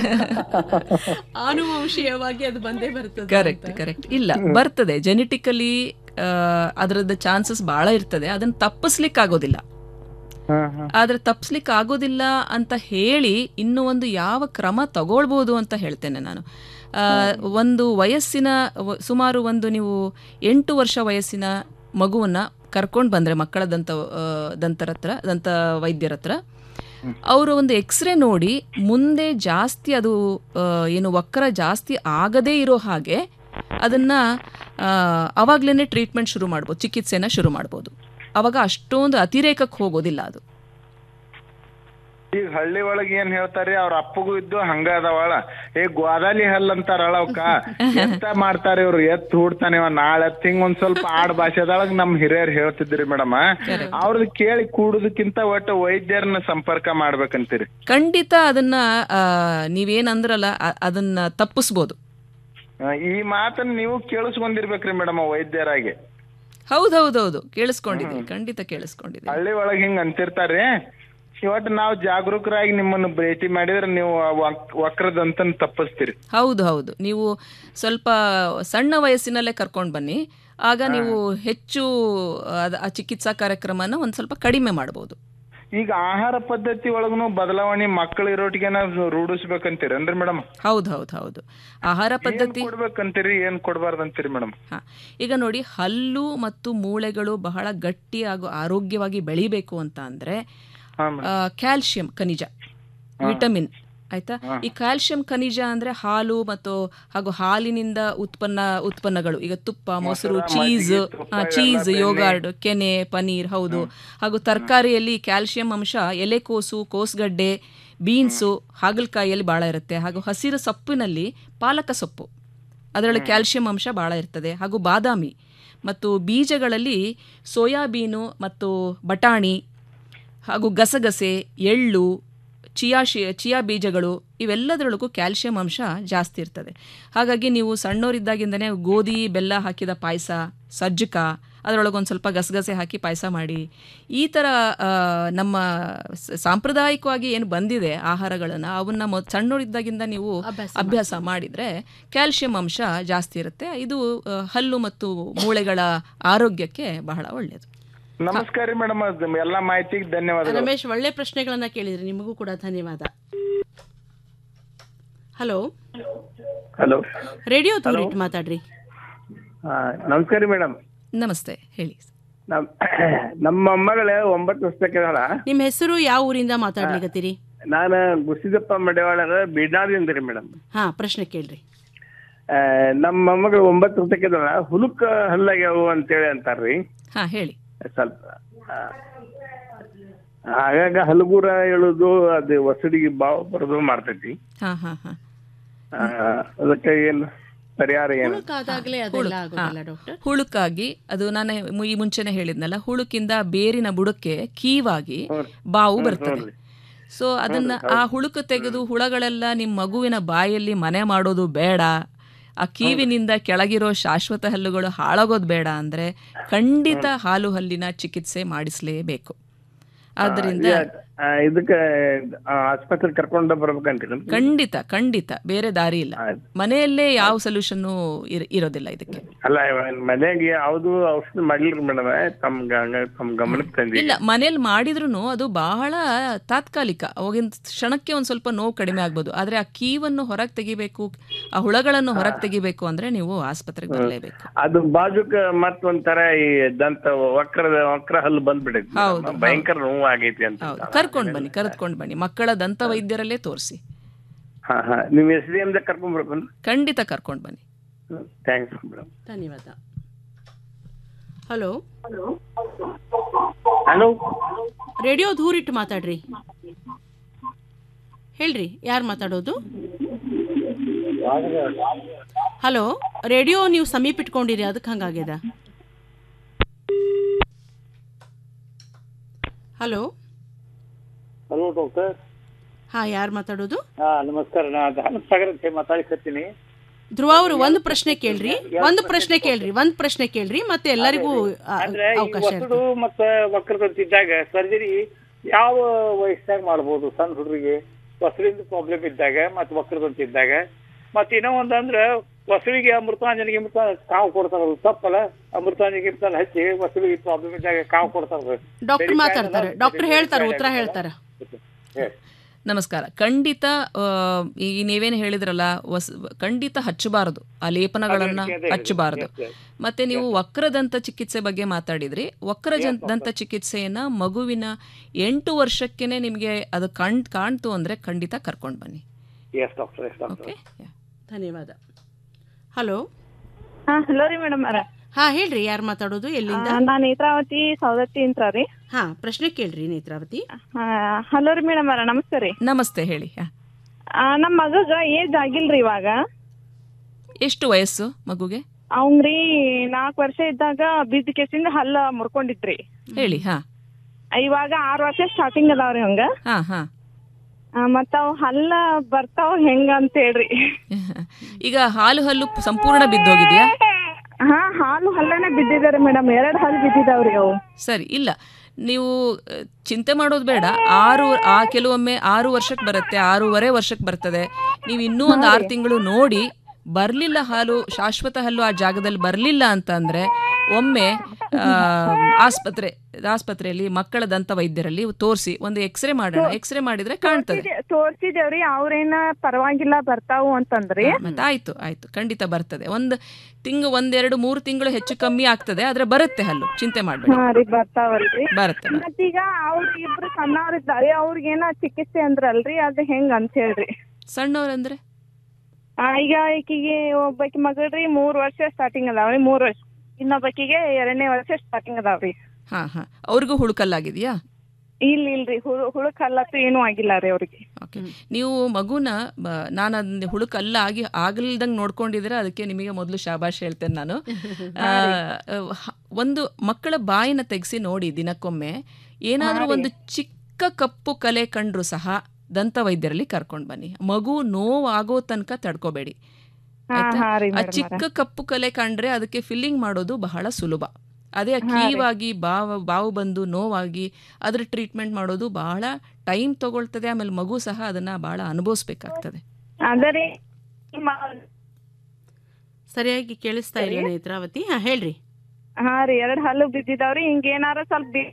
ಆನುವಂಶೀಯವಾಗಿ ಅದು ಬಂದೇ ಬರ್ತದೆ ಕರೆಕ್ಟ್ ಕರೆಕ್ಟ್ ಇಲ್ಲ ಬರ್ತದೆ ಜೆನೆಟಿಕಲಿ ಅದರದ್ದು ಚಾನ್ಸಸ್ ಬಹಳ ಇರ್ತದೆ ಅದನ್ನ ತಪ್ಪಿಸ್ಲಿಕ್ಕೆ ಆಗೋದಿಲ್ಲ ಆದ್ರೆ ತಪ್ಪಿಸ್ಲಿಕ್ಕೆ ಆಗೋದಿಲ್ಲ ಅಂತ ಹೇಳಿ ಇನ್ನು ಒಂದು ಯಾವ ಕ್ರಮ ತಗೊಳ್ಬೋದು ಅಂತ ಹೇಳ್ತೇನೆ ನಾನು ಆ, ಒಂದು ವಯಸ್ಸಿನ ವ- ಸುಮಾರು ಒಂದು ನೀವು ಎಂಟು ವರ್ಷ ವಯಸ್ಸಿನ ಮಗುವನ್ನ ಕರ್ಕೊಂಡು ಬಂದ್ರೆ ಮಕ್ಕಳ ದಂತ ಆ, ದಂತರ ಹತ್ರ ದಂತ ವೈದ್ಯರ ಹತ್ರ ಅವರು ಒಂದು ಎಕ್ಸ್ರೇ ನೋಡಿ ಮುಂದೆ ಜಾಸ್ತಿ ಅದು ಆ, ಏನು ವಕ್ರ ಜಾಸ್ತಿ ಆಗದೇ ಇರೋ ಹಾಗೆ ಅದನ್ನ ಅವಾಗ್ಲೇ ಟ್ರೀಟ್ಮೆಂಟ್ ಶುರು ಮಾಡ್ಬೋದು ಚಿಕಿತ್ಸೆನ ಶುರು ಮಾಡ್ಬೋದು ಅವಾಗ ಅಷ್ಟೊಂದು ಅತಿರೇಕಕ್ಕೆ ಹೋಗೋದಿಲ್ಲ ಅದು ಈಗ ಹಳ್ಳಿ ಒಳಗ್ ಏನ್ ಹೇಳ್ತಾರಿ ಅವ್ರ ಅಪ್ಪಗೂ ಇದ್ದು ಹಂಗ ಅದಾವಳ ಏ ಗ್ವಾದಾಲಿ ಹಲ್ ಅಂತಾರಳ ಅವಕ್ಕ ಎತ್ತ ಮಾಡ್ತಾರ ಇವ್ರು ಎತ್ ಹೂಡ್ತಾನೆ ಇವ ನಾಳೆ ಎತ್ ಹಿಂಗ್ ಒಂದ್ ಸ್ವಲ್ಪ ಆಡ್ ಭಾಷೆದೊಳಗ್ ನಮ್ ಹಿರಿಯರ್ ಹೇಳ್ತಿದ್ರಿ ಮೇಡಮ್ ಅವ್ರದ್ದು ಕೇಳಿ ಕೂಡುದಕ್ಕಿಂತ ಒಟ್ಟು ವೈದ್ಯರನ್ನ ಸಂಪರ್ಕ ಮಾಡ್ಬೇಕಂತೀರಿ ಖಂಡಿತ ಅದನ್ನ ಆ, ನೀವೇನಂದ್ರಲ್ಲ ಅ- ಅದನ್ನ ತಪ್ಪಿಸ್ಬೋದು ಆ, ಈ ಮಾತನ್ನ ನೀವು ಕೇಳಿಸ್ಕೊಂಡಿರ್ಬೇಕ್ರಿ ಮೇಡಮ್ ವೈದ್ಯರಾಗಿ ಹೌದೌದೌದು ಕೇಳಿಸ್ಕೊಂಡಿದ್ದೀನಿ ಖಂಡಿತ ಕೇಳಿಸ್ಕೊಂಡಿದ್ದೀನಿ ಹಳ್ಳಿ ಒಳಗ್ ಹಿಂಗ್ ಅಂತಿರ್ತಾರ್ರಿ ಇವತ್ತು ನಾವು ಜಾಗರೂಕರಾಗಿ ನಿಮ್ಮನ್ನ ಭೇಟಿ ಮಾಡಿದ್ರೆ ನೀವು ಆ ವಕ್- ವಕ್ರದಂತನ್ ತಪ್ಪಿಸ್ತೀರಿ ಹೌದು ಹೌದು ನೀವು ಸ್ವಲ್ಪ ಸಣ್ಣ ವಯಸ್ಸಿನಲ್ಲೇ ಕರ್ಕೊಂಡು ಬನ್ನಿ ಆಗ ನೀವು ಹೆಚ್ಚು ಅದ- ಆ ಚಿಕಿತ್ಸಾ ಕಾರ್ಯಕ್ರಮನ ಒಂದು ಸ್ವಲ್ಪ ಕಡಿಮೆ ಮಾಡ್ಬೋದು ಈಗ ಆಹಾರ ಪದ್ಧತಿ ಒಳಗನು ಬದಲಾವಣೆ ಮಕ್ಕಳ ಇರೋಟಿಗೆನ ರೂಢಿಸ್ಬೇಕಂತೀರೇನ್ರಿ ಮೇಡಮ್ ಹೌದು ಹೌದು ಹೌದು ಆಹಾರ ಪದ್ಧತಿ ಕೊಡ್ಬೇಕಂತೀರಿ ಏನ್ ಕೊಡ್ಬಾರ್ದಂತೀರಿ ಮೇಡಮ್ ಹಾ ಈಗ ನೋಡಿ ಹಲ್ಲು ಮತ್ತು ಮೂಳೆಗಳು ಬಹಳ ಗಟ್ಟಿ ಹಾಗೂ ಆರೋಗ್ಯವಾಗಿ ಬೆಳಿಬೇಕು ಅಂತ ಅಂದ್ರೆ ಕ್ಯಾಲ್ಸಿಯಂ ಖನಿಜ ವಿಟಮಿನ್ ಆಯ್ತಾ ಈ ಕ್ಯಾಲ್ಸಿಯಂ ಖನಿಜ ಅಂದ್ರೆ ಹಾಲು ಮತ್ತು ಹಾಗೂ ಹಾಲಿನಿಂದ ಉತ್ಪನ್ನ ಉತ್ಪನ್ನಗಳು ಈಗ ತುಪ್ಪ ಮೊಸರು ಚೀಸ್ ಚೀಸ್ ಯೋಗಾರ್ಡ್ ಕೆನೆ ಪನೀರ್ ಹೌದು ಹಾಗೂ ತರಕಾರಿಯಲ್ಲಿ ಕ್ಯಾಲ್ಸಿಯಂ ಅಂಶ ಎಲೆಕೋಸು ಕೋಸ್ಗಡ್ಡೆ ಬೀನ್ಸು ಹಾಗಲಕಾಯಿಯಲ್ಲಿ ಭಾಳ ಇರುತ್ತೆ ಹಾಗೂ ಹಸಿರು ಸೊಪ್ಪಿನಲ್ಲಿ ಪಾಲಕ ಸೊಪ್ಪು ಅದರಲ್ಲಿ ಕ್ಯಾಲ್ಸಿಯಂ ಅಂಶ ಭಾಳ ಇರ್ತದೆ ಹಾಗೂ ಬಾದಾಮಿ ಮತ್ತು ಬೀಜಗಳಲ್ಲಿ ಸೋಯಾಬೀನು ಮತ್ತು ಬಟಾಣಿ ಹಾಗೂ ಗಸಗಸೆ ಎಳ್ಳು ಚಿಯಾ ಶಿ ಚಿಯಾ ಬೀಜಗಳು ಇವೆಲ್ಲದರೊಳಗೂ ಕ್ಯಾಲ್ಸಿಯಂ ಅಂಶ ಜಾಸ್ತಿ ಇರ್ತದೆ ಹಾಗಾಗಿ ನೀವು ಸಣ್ಣವರಿದ್ದಾಗಿಂದನೇ ಗೋಧಿ ಬೆಲ್ಲ ಹಾಕಿದ ಪಾಯಸ ಸಜ್ಜಕ ಅದರೊಳಗೊಂದು ಸ್ವಲ್ಪ ಗಸಗಸೆ ಹಾಕಿ ಪಾಯಸ ಮಾಡಿ ಈ ಥರ ಆ, ನಮ್ಮ ಸ- ಸಾಂಪ್ರದಾಯಿಕವಾಗಿ ಏನು ಬಂದಿದೆ ಆಹಾರಗಳನ್ನು ಅವನ್ನ ಮೊದ್ ಸಣ್ಣವರಿದ್ದಾಗಿಂದ ನೀವು ಅಭ್ಯಾಸ ಮಾಡಿದರೆ ಕ್ಯಾಲ್ಸಿಯಂ ಅಂಶ ಜಾಸ್ತಿ ಇರುತ್ತೆ ಇದು ಆ, ಹಲ್ಲು ಮತ್ತು ಮೂಳೆಗಳ ಆರೋಗ್ಯಕ್ಕೆ ಬಹಳ ಒಳ್ಳೆಯದು ನಮಸ್ಕಾರ ರೀ ಮೇಡಮ್ ಎಲ್ಲಾ ಮಾಹಿತಿಗೆ ಧನ್ಯವಾದಗಳು ರಮೇಶ್ ಒಳ್ಳೆ ಪ್ರಶ್ನೆಗಳನ್ನ ಕೇಳಿದ್ರಿ ನಿಮಗೂ ಕೂಡ ಧನ್ಯವಾದ ಹಲೋ ಹಲೋ ರೇಡಿಯೋ ದೂರಿಟ್ಟು ಮಾತಾಡ್ರಿ ನಮಸ್ಕಾರ ರೀ ಮೇಡಮ್ ನಮಸ್ತೆ ಹೇಳಿ ನಮ್ ನಮ್ಮ ಮಗಳ ಒಂಬತ್ತು ವರ್ಷಕ್ಕಿದಾಳ ನಿಮ್ಮ ಹೆಸರು ಯಾವ ಊರಿಂದ ಮಾತಾಡ್ಲಿಕತ್ತೀರಿ ನಾನು ಗುಸಿದಪ್ಪ ಮಡಿವಾಳರ ಬೀಡಾದಿಂದ ರೀ ಮೇಡಮ್ ಹಾ ಪ್ರಶ್ನೆ ಕೇಳ್ರಿ ನಮ್ಮ ಮೊಮ್ಮಗಳು ಒಂಬತ್ತು ವರ್ಷಕ್ಕಿದಾಳ ಹುಲುಕ ಹಲ್ಲಾಗ್ಯಾವು ಅಂತೇಳಿ ಅಂತಾರ್ರಿ ಹಾ ಹೇಳಿ ಸ್ವಲ್ಪ ಆ, ಆಗಾಗ ಹಲಗೂರ ಹೇಳುದು ಅದು ಒಸಡಿಗೆ ಬಾವು ಬರೋದು ಮಾಡ್ತೈತಿ ಹಾ ಹಾ ಹಾ ಆ, ಅದಕ್ಕೆ ಏನು ಪರಿಹಾರ ಏನು ಹುಳುಕಾದಾಗ್ಲೇ ಅದೆಲ್ಲ ಆಗೋದಿಲ್ಲ ಡಾಕ್ಟರ್ ಹುಳುಕಾಗಿ ಅದು ನಾನು ಮು- ಈ ಮುಂಚೆನೆ ಹೇಳಿದ್ನಲ್ಲ ಹುಳುಕಿಂದ ಬೇರಿನ ಬುಡಕ್ಕೆ ಕೀವಾಗಿ ಬಾವು ಬರ್ತದೆ ಸೊ ಅದನ್ನ ಆ ಹುಳುಕು ತೆಗೆದು ಹುಳಗಳೆಲ್ಲ ನಿಮ್ಮ ಮಗುವಿನ ಬಾಯಲ್ಲಿ ಮನೆ ಮಾಡೋದು ಬೇಡ ಆ ಕೀವಿನಿಂದ ಕೆಳಗಿರೋ ಶಾಶ್ವತ ಹಲ್ಲುಗಳು ಹಾಳಾಗೋದು ಬೇಡ ಅಂದ್ರೆ ಖಂಡಿತ ಹಾಲು ಹಲ್ಲಿನ ಚಿಕಿತ್ಸೆ ಮಾಡಿಸ್ಲೇಬೇಕು ಆದ್ದರಿಂದ ಆ, ಇದಕ್ಕೆ ಆಸ್ಪತ್ರೆ ಕರ್ಕೊಂಡು ಬರ್ಬೇಕಂತೀರಿ ಖಂಡಿತ ಖಂಡಿತ ಬೇರೆ ದಾರಿ ಇಲ್ಲ ಮನೆಯಲ್ಲೇ ಯಾವ ಸೊಲ್ಯೂಷನ್ ಇರೋದಿಲ್ಲ ಇದಕ್ಕೆ ಅಲ್ಲ ಮನೆಗೆ ಯಾವ್ದು ಔಷಧಿ ಮಾಡ್ಲಿರಿ ಮೇಡಮ್ ತಮ್ ಗ- ತಮ್ ಗಮನಕ್ಕೆ ತಂದಿ ಇಲ್ಲ ಮನೇಲಿ ಮಾಡಿದ್ರು ಅದು ಬಹಳ ತಾತ್ಕಾಲಿಕ ಅವಾಗಿನ ಕ್ಷಣಕ್ಕೆ ಒಂದು ಸ್ವಲ್ಪ ನೋವು ಕಡಿಮೆ ಆಗ್ಬೋದು ಆದ್ರೆ ಆ ಕೀವನ್ನು ಹೊರಗೆ ತೆಗಿಬೇಕು ಆ ಹುಳಗಳನ್ನು ಹೊರಗೆ ತೆಗಿಬೇಕು ಅಂದ್ರೆ ನೀವು ಆಸ್ಪತ್ರೆಗೆ ಬರಲೇಬೇಕು ಅದು ಬಾಜುಕ ಮತ್ ಒಂಥರ ಈ ದಂತ ವಕ್ರದ ವಕ್ರ ಹಲ್ಲು ಬಂದ್ಬಿಡೈತಿ ಹೌದು, madam. ಭಯಂಕರ ನೋವು ಆಗೈತಿ ಅಂತ ಹೌದು ಕರ್ಕೊಂಡ್ ಬನ್ನಿ ಕರೆದುಕೊಂಡು ಬನ್ನಿ ಮಕ್ಕಳ ದಂತ ವೈದ್ಯರಲ್ಲೇ ತೋರಿಸಿ ಹಾ ಹಾ ನಿಮ್ ಎಸ್ ಡಿ ಎಮ್ ಕರ್ಕೊಂಡ್ ಬರ್ಬೇಕು ಖಂಡಿತ ಕರ್ಕೊಂಡು ಬನ್ನಿ ಥ್ಯಾಂಕ್ಸ್ ಮೇಡಮ್ ಧನ್ಯವಾದ ಹಲೋ ಹಲೋ ರೇಡಿಯೋ ದೂರಿಟ್ಟು ಮಾತಾಡ್ರಿ ಹೇಳ್ರಿ ಯಾರು ಮಾತಾಡೋದು ಹಲೋ ರೇಡಿಯೋ ನೀವು ಸಮೀಪ ಇಟ್ಕೊಂಡಿರಿ ಅದಕ್ಕೆ ಹಂಗಾಗ್ಯದ ಹಲೋ ಹಲೋ ಡಾಕ್ಟರ್ ಹಾ ಯಾರು ಮಾತಾಡೋದು ಹಾ ನಮಸ್ಕಾರ ನಾ ಧಾನಪ್ ಸಾಗರ್ ಅಂತ ಹೇಳಿ ಮಾತಾಡ್ಕತ್ತೀನಿ ಧ್ರುವ ಅವರು ಒಂದು ಪ್ರಶ್ನೆ ಕೇಳ್ರಿ ಒಂದು ಪ್ರಶ್ನೆ ಕೇಳ್ರಿ ಒಂದು ಪ್ರಶ್ನೆ ಕೇಳ್ರಿ ಮತ್ತೆ ಎಲ್ಲರಿಗೂ ಆ, ಅಂದ್ರೆ ಈ ಅವಕಾಶ ವಸಡು ಮತ್ತ ವಕ್ರದಂತ ಇದ್ದಾಗ ಸರ್ಜರಿ ಯಾವ ವಯಸ್ಸಾಗ ಮಾಡ್ಬೋದು ಸಣ್ಣ ಹುಡುಗರಿಗೆ ವಸಡಿಂದ ಪ್ರಾಬ್ಲಮ್ ಇದ್ದಾಗ ಮತ್ ವಕ್ರದಂತ ಇದ್ದಾಗ ಮತ್ ಇನ್ನೂ ಒಂದಂದ್ರ ವಸಡಿಗೆ ಅಮೃತಾಂಜನಿಗೆ ಅಮೃತ ಕಾವು ಕೊಡ್ತಾರಲ್ಲ ತಪ್ಪಲ್ಲ ಅಮೃತಾಂಜನಿಗೆ ಅಮೃತ ಹಚ್ಚಿ ವಸಡಿಗೆ ಪ್ರಾಬ್ಲಮ್ ಇದ್ದಾಗ ಕಾವು ಕೊಡ್ತಾರ ಡಾಕ್ಟರ್ ಮಾತಾಡ್ತಾರೆ ಡಾಕ್ಟರ್ ಹೇಳ್ತಾರೆ ಉತ್ತರ ಹೇಳ್ತಾರೆ ನಮಸ್ಕಾರ ಖಂಡಿತ ಆ, ಈಗ ನೀವೇನು ಹೇಳಿದ್ರಲ್ಲ ವಸ್ ಖಂಡಿತ ಹಚ್ಚಬಾರದು ಆ ಲೇಪನಗಳನ್ನ ಅದೇ, ಅದೇ, ಹಚ್ಚಬಾರದು yes, yes. ಮತ್ತೆ ನೀವು ವಕ್ರದಂತ ಚಿಕಿತ್ಸೆ ಬಗ್ಗೆ ಮಾತಾಡಿದ್ರಿ ವಕ್ರ ಜನ್- ದಂತ ಚಿಕಿತ್ಸೆಯನ್ನ ಮಗುವಿನ ಎಂಟು ವರ್ಷಕ್ಕೇನೆ ನಿಮಗೆ ಅದು ಕಣ್ ಕಾಣ್ತು ಅಂದ್ರೆ ಖಂಡಿತ ಕರ್ಕೊಂಡು ಬನ್ನಿ ಎಸ್ ಡಾಕ್ಟರ್ ಎಸ್ ಡಾಕ್ಟರ್ ಧನ್ಯವಾದ ಹಲೋ ಹಾ ಹಲೋ ರೀ ಮೇಡಮ್ ಅರ ಹಾ ಹೇಳ್ರಿ ಯಾರು ಮಾತಾಡೋದು ಎಲ್ಲಿಂದ ನಾ ನೇತ್ರಾವತಿ ಸೌದತ್ತಿ ಅಂತ ರೀ ಹಾ ಪ್ರಶ್ನೆ ಕೇಳ್ರಿ ನೇತ್ರಾವತಿ ಹಲೋ ರೀ ಮೇಡಮ್ ಅರ ನಮಸ್ತೆ ರೀ ನಮಸ್ತೆ ಹೇಳಿ ಹಾ. ಆ, ನಮ್ ಮಗಗ ಏಜ್ ಆಗಿಲ್ರಿ ಇವಾಗ ಎಷ್ಟು ವಯಸ್ಸು ಮಗುಗೆ ಅವಂಗ್ರಿ ನಾಲ್ಕು ವರ್ಷ ಇದ್ದಾಗ ಬಿದ್ದ ಕೇಸಿಂದ ಹಲ್ಲ ಮುರ್ಕೊಂಡಿದ್ರಿ ಹೇಳಿ ಹಾ ಇವಾಗ ಆರ್ ವರ್ಷ ಸ್ಟಾರ್ಟಿಂಗ್ ಅದಾವ್ರಿ ಹಂಗ ಹಾ ಹಾ ಆ, ಮತ್ತ ಅವ್ ಹಲ್ಲ ಬರ್ತಾವ್ ಹೆಂಗ ಅಂತ ಹೇಳ್ರಿ ಈಗ ಹಾಲು ಹಲ್ಲು ಸಂಪೂರ್ಣ ಬಿದ್ದೋಗಿದ್ಯಾ ಹಾ ಹಾಲು ಹಲ್ಲನೆ ಬಿದ್ದಿದಾರೆ ಮೇಡಮ್ ಎರಡ್ ಹಲ್ಲು ಬಿದ್ದಿದಾವ್ರಿ ಅವು ಸರಿ ಇಲ್ಲ ನೀವು ಅ, ಚಿಂತೆ ಮಾಡೋದು ಬೇಡ ಆರು ಆ ಕೆಲವೊಮ್ಮೆ ಆರು ವರ್ಷಕ್ಕೆ ಬರುತ್ತೆ ಆರೂವರೆ ವರ್ಷಕ್ಕೆ ಬರ್ತದೆ ನೀವು ಇನ್ನೂ ಒಂದು ಆರು ತಿಂಗಳು ನೋಡಿ ಬರಲಿಲ್ಲ ಹಾಲು ಶಾಶ್ವತ ಹಲ್ಲು ಆ ಜಾಗದಲ್ಲಿ ಬರಲಿಲ್ಲ ಅಂತ ಅಂದ್ರೆ ಒಮ್ಮೆ ಆ, ಆಸ್ಪತ್ರೆ ಆಸ್ಪತ್ರೆಯಲ್ಲಿ ಮಕ್ಕಳ ದಂತ ವೈದ್ಯರಲ್ಲಿ ತೋರಿಸಿ ಒಂದು ಎಕ್ಸ್ರೇ ಮಾಡೋಣ ಎಕ್ಸ್ರೇ ಮಾಡಿದ್ರೆ ಕಾಣ್ತದೆ ತೋರ್ಸಿದೆ- ತೋರ್ಸಿದೇವ್ರಿ ಅವ್ರೇನ ಪರವಾಗಿಲ್ಲ ಬರ್ತಾವು ಅಂತಂದ್ರಿ ಮತ್ತೆ ಆಯ್ತು ಆಯ್ತು ಖಂಡಿತ ಬರ್ತದೆ ಒಂದು ತಿಂಗಳು ಒಂದೆರಡು ಮೂರು ತಿಂಗಳು ಹೆಚ್ಚು ಕಮ್ಮಿ ಆಗ್ತದೆ ಆದ್ರೆ ಬರುತ್ತೆ ಹಲ್ಲು ಚಿಂತೆ ಮಾಡಬೇಡಿ ಹಾ ರೀ ಬರ್ತಾವಲ್ರಿ ಬರುತ್ತೆ ಮತ್ತೀಗ ಅವ್ರ ಇಬ್ರು ಸಣ್ಣವ್ರಿದ್ದಾರೆ ಅವ್ರಿಗೇನ ಚಿಕಿತ್ಸೆ ಅಂದ್ರಲ್ರಿ ಅದು ಹೆಂಗ್ ಅಂತ ಹೇಳ್ರಿ ಸಣ್ಣವ್ರಂದ್ರೆ ಆ, ಈಗ ಈಕಿಗೆ ಒಬ್ಬಾಕಿ ಮಗಳ್ರಿ ಮೂರ್ ವರ್ಷ ಸ್ಟಾರ್ಟಿಂಗ್ ಅದಾವ್ರಿ ಮೂರ್ ವರ್ಷ ಇನ್ನೊಬ್ಬಾಕಿಗೆ ಎರಡನೇ ವರ್ಷ ಸ್ಟಾರ್ಟಿಂಗ್ ಅದಾವ್ರಿ ಹಾ ಹಾ ಅವ್ರಿಗೂ ಹುಳುಕಲ್ಲಾಗಿದೆಯಾ ಇಲ್ಲ ಇಲ್ರಿ ಹುಳು ಹುಳಕ್ ಹಲ್ಲತ್ತು ಏನೂ ಆಗಿಲ್ಲ ರೀ ಅವ್ರಿಗೆ ನೀವು ಮಗುನ ಬ- ನಾನು ಅದನ್ನ ಹುಳುಕಲ್ಲ ಆಗಿ ಆಗಲ್ದಂಗೆ ನೋಡ್ಕೊಂಡಿದ್ರೆ ಅದಕ್ಕೆ ನಿಮಗೆ ಮೊದಲು ಶಾಬಾಷ್ ಹೇಳ್ತೇನೆ ನಾನು ಆ, ಹ- ಒಂದು ಮಕ್ಕಳ ಬಾಯಿನ ತೆಗೆಸಿ ನೋಡಿ ದಿನಕ್ಕೊಮ್ಮೆ ಏನಾದರೂ ಒಂದು ಚಿಕ್ಕ ಕಪ್ಪು ಕಲೆ ಕಂಡ್ರು ಸಹ ದಂತ ವೈದ್ಯರಲ್ಲಿ ಕರ್ಕೊಂಡು ಬನ್ನಿ ಮಗು ನೋವಾಗೋ ತನಕ ತಡ್ಕೋಬೇಡಿ ಹಾ, ಆಯ್ತಾ? ಹಾ ರೀ ಆ madam ಚಿಕ್ಕ ಕಪ್ಪು ಕಲೆ ಕಂಡ್ರೆ ಅದಕ್ಕೆ ಫಿಲ್ಲಿಂಗ್ ಮಾಡೋದು ಬಹಳ ಸುಲಭ ಅದೇ ಆ ಹಾ ರೀ. ಕೀವಾಗಿ ಬಾವು ಬಾವು ಬಂದು ನೋವಾಗಿ ಅದ್ರ ಟ್ರೀಟ್ಮೆಂಟ್ ಮಾಡೋದು ಬಹಳ ಟೈಮ್ ತಗೊಳ್ತದೆ ಆಮೇಲೆ ಮಗು ಸಹ ಅದನ್ನ ಬಹಳ ಅನುಭವಿಸ್ಬೇಕಾಗ್ತದೆ ಅದ ರೀ ಸರಿಯಾಗಿ ಕೇಳಿಸ್ತಾ ಇಲ್ಲ ನೇತ್ರಾವತಿ ಹಾ ಹೇಳ್ರಿ ಹಾ ರೀ ಎರಡ್ ಹಲ್ಲು ಬಿದ್ದಿದಾವ್ರಿ ಹಿಂಗ ಏನಾರ ಸ್ವಲ್ಪ ಬಿ-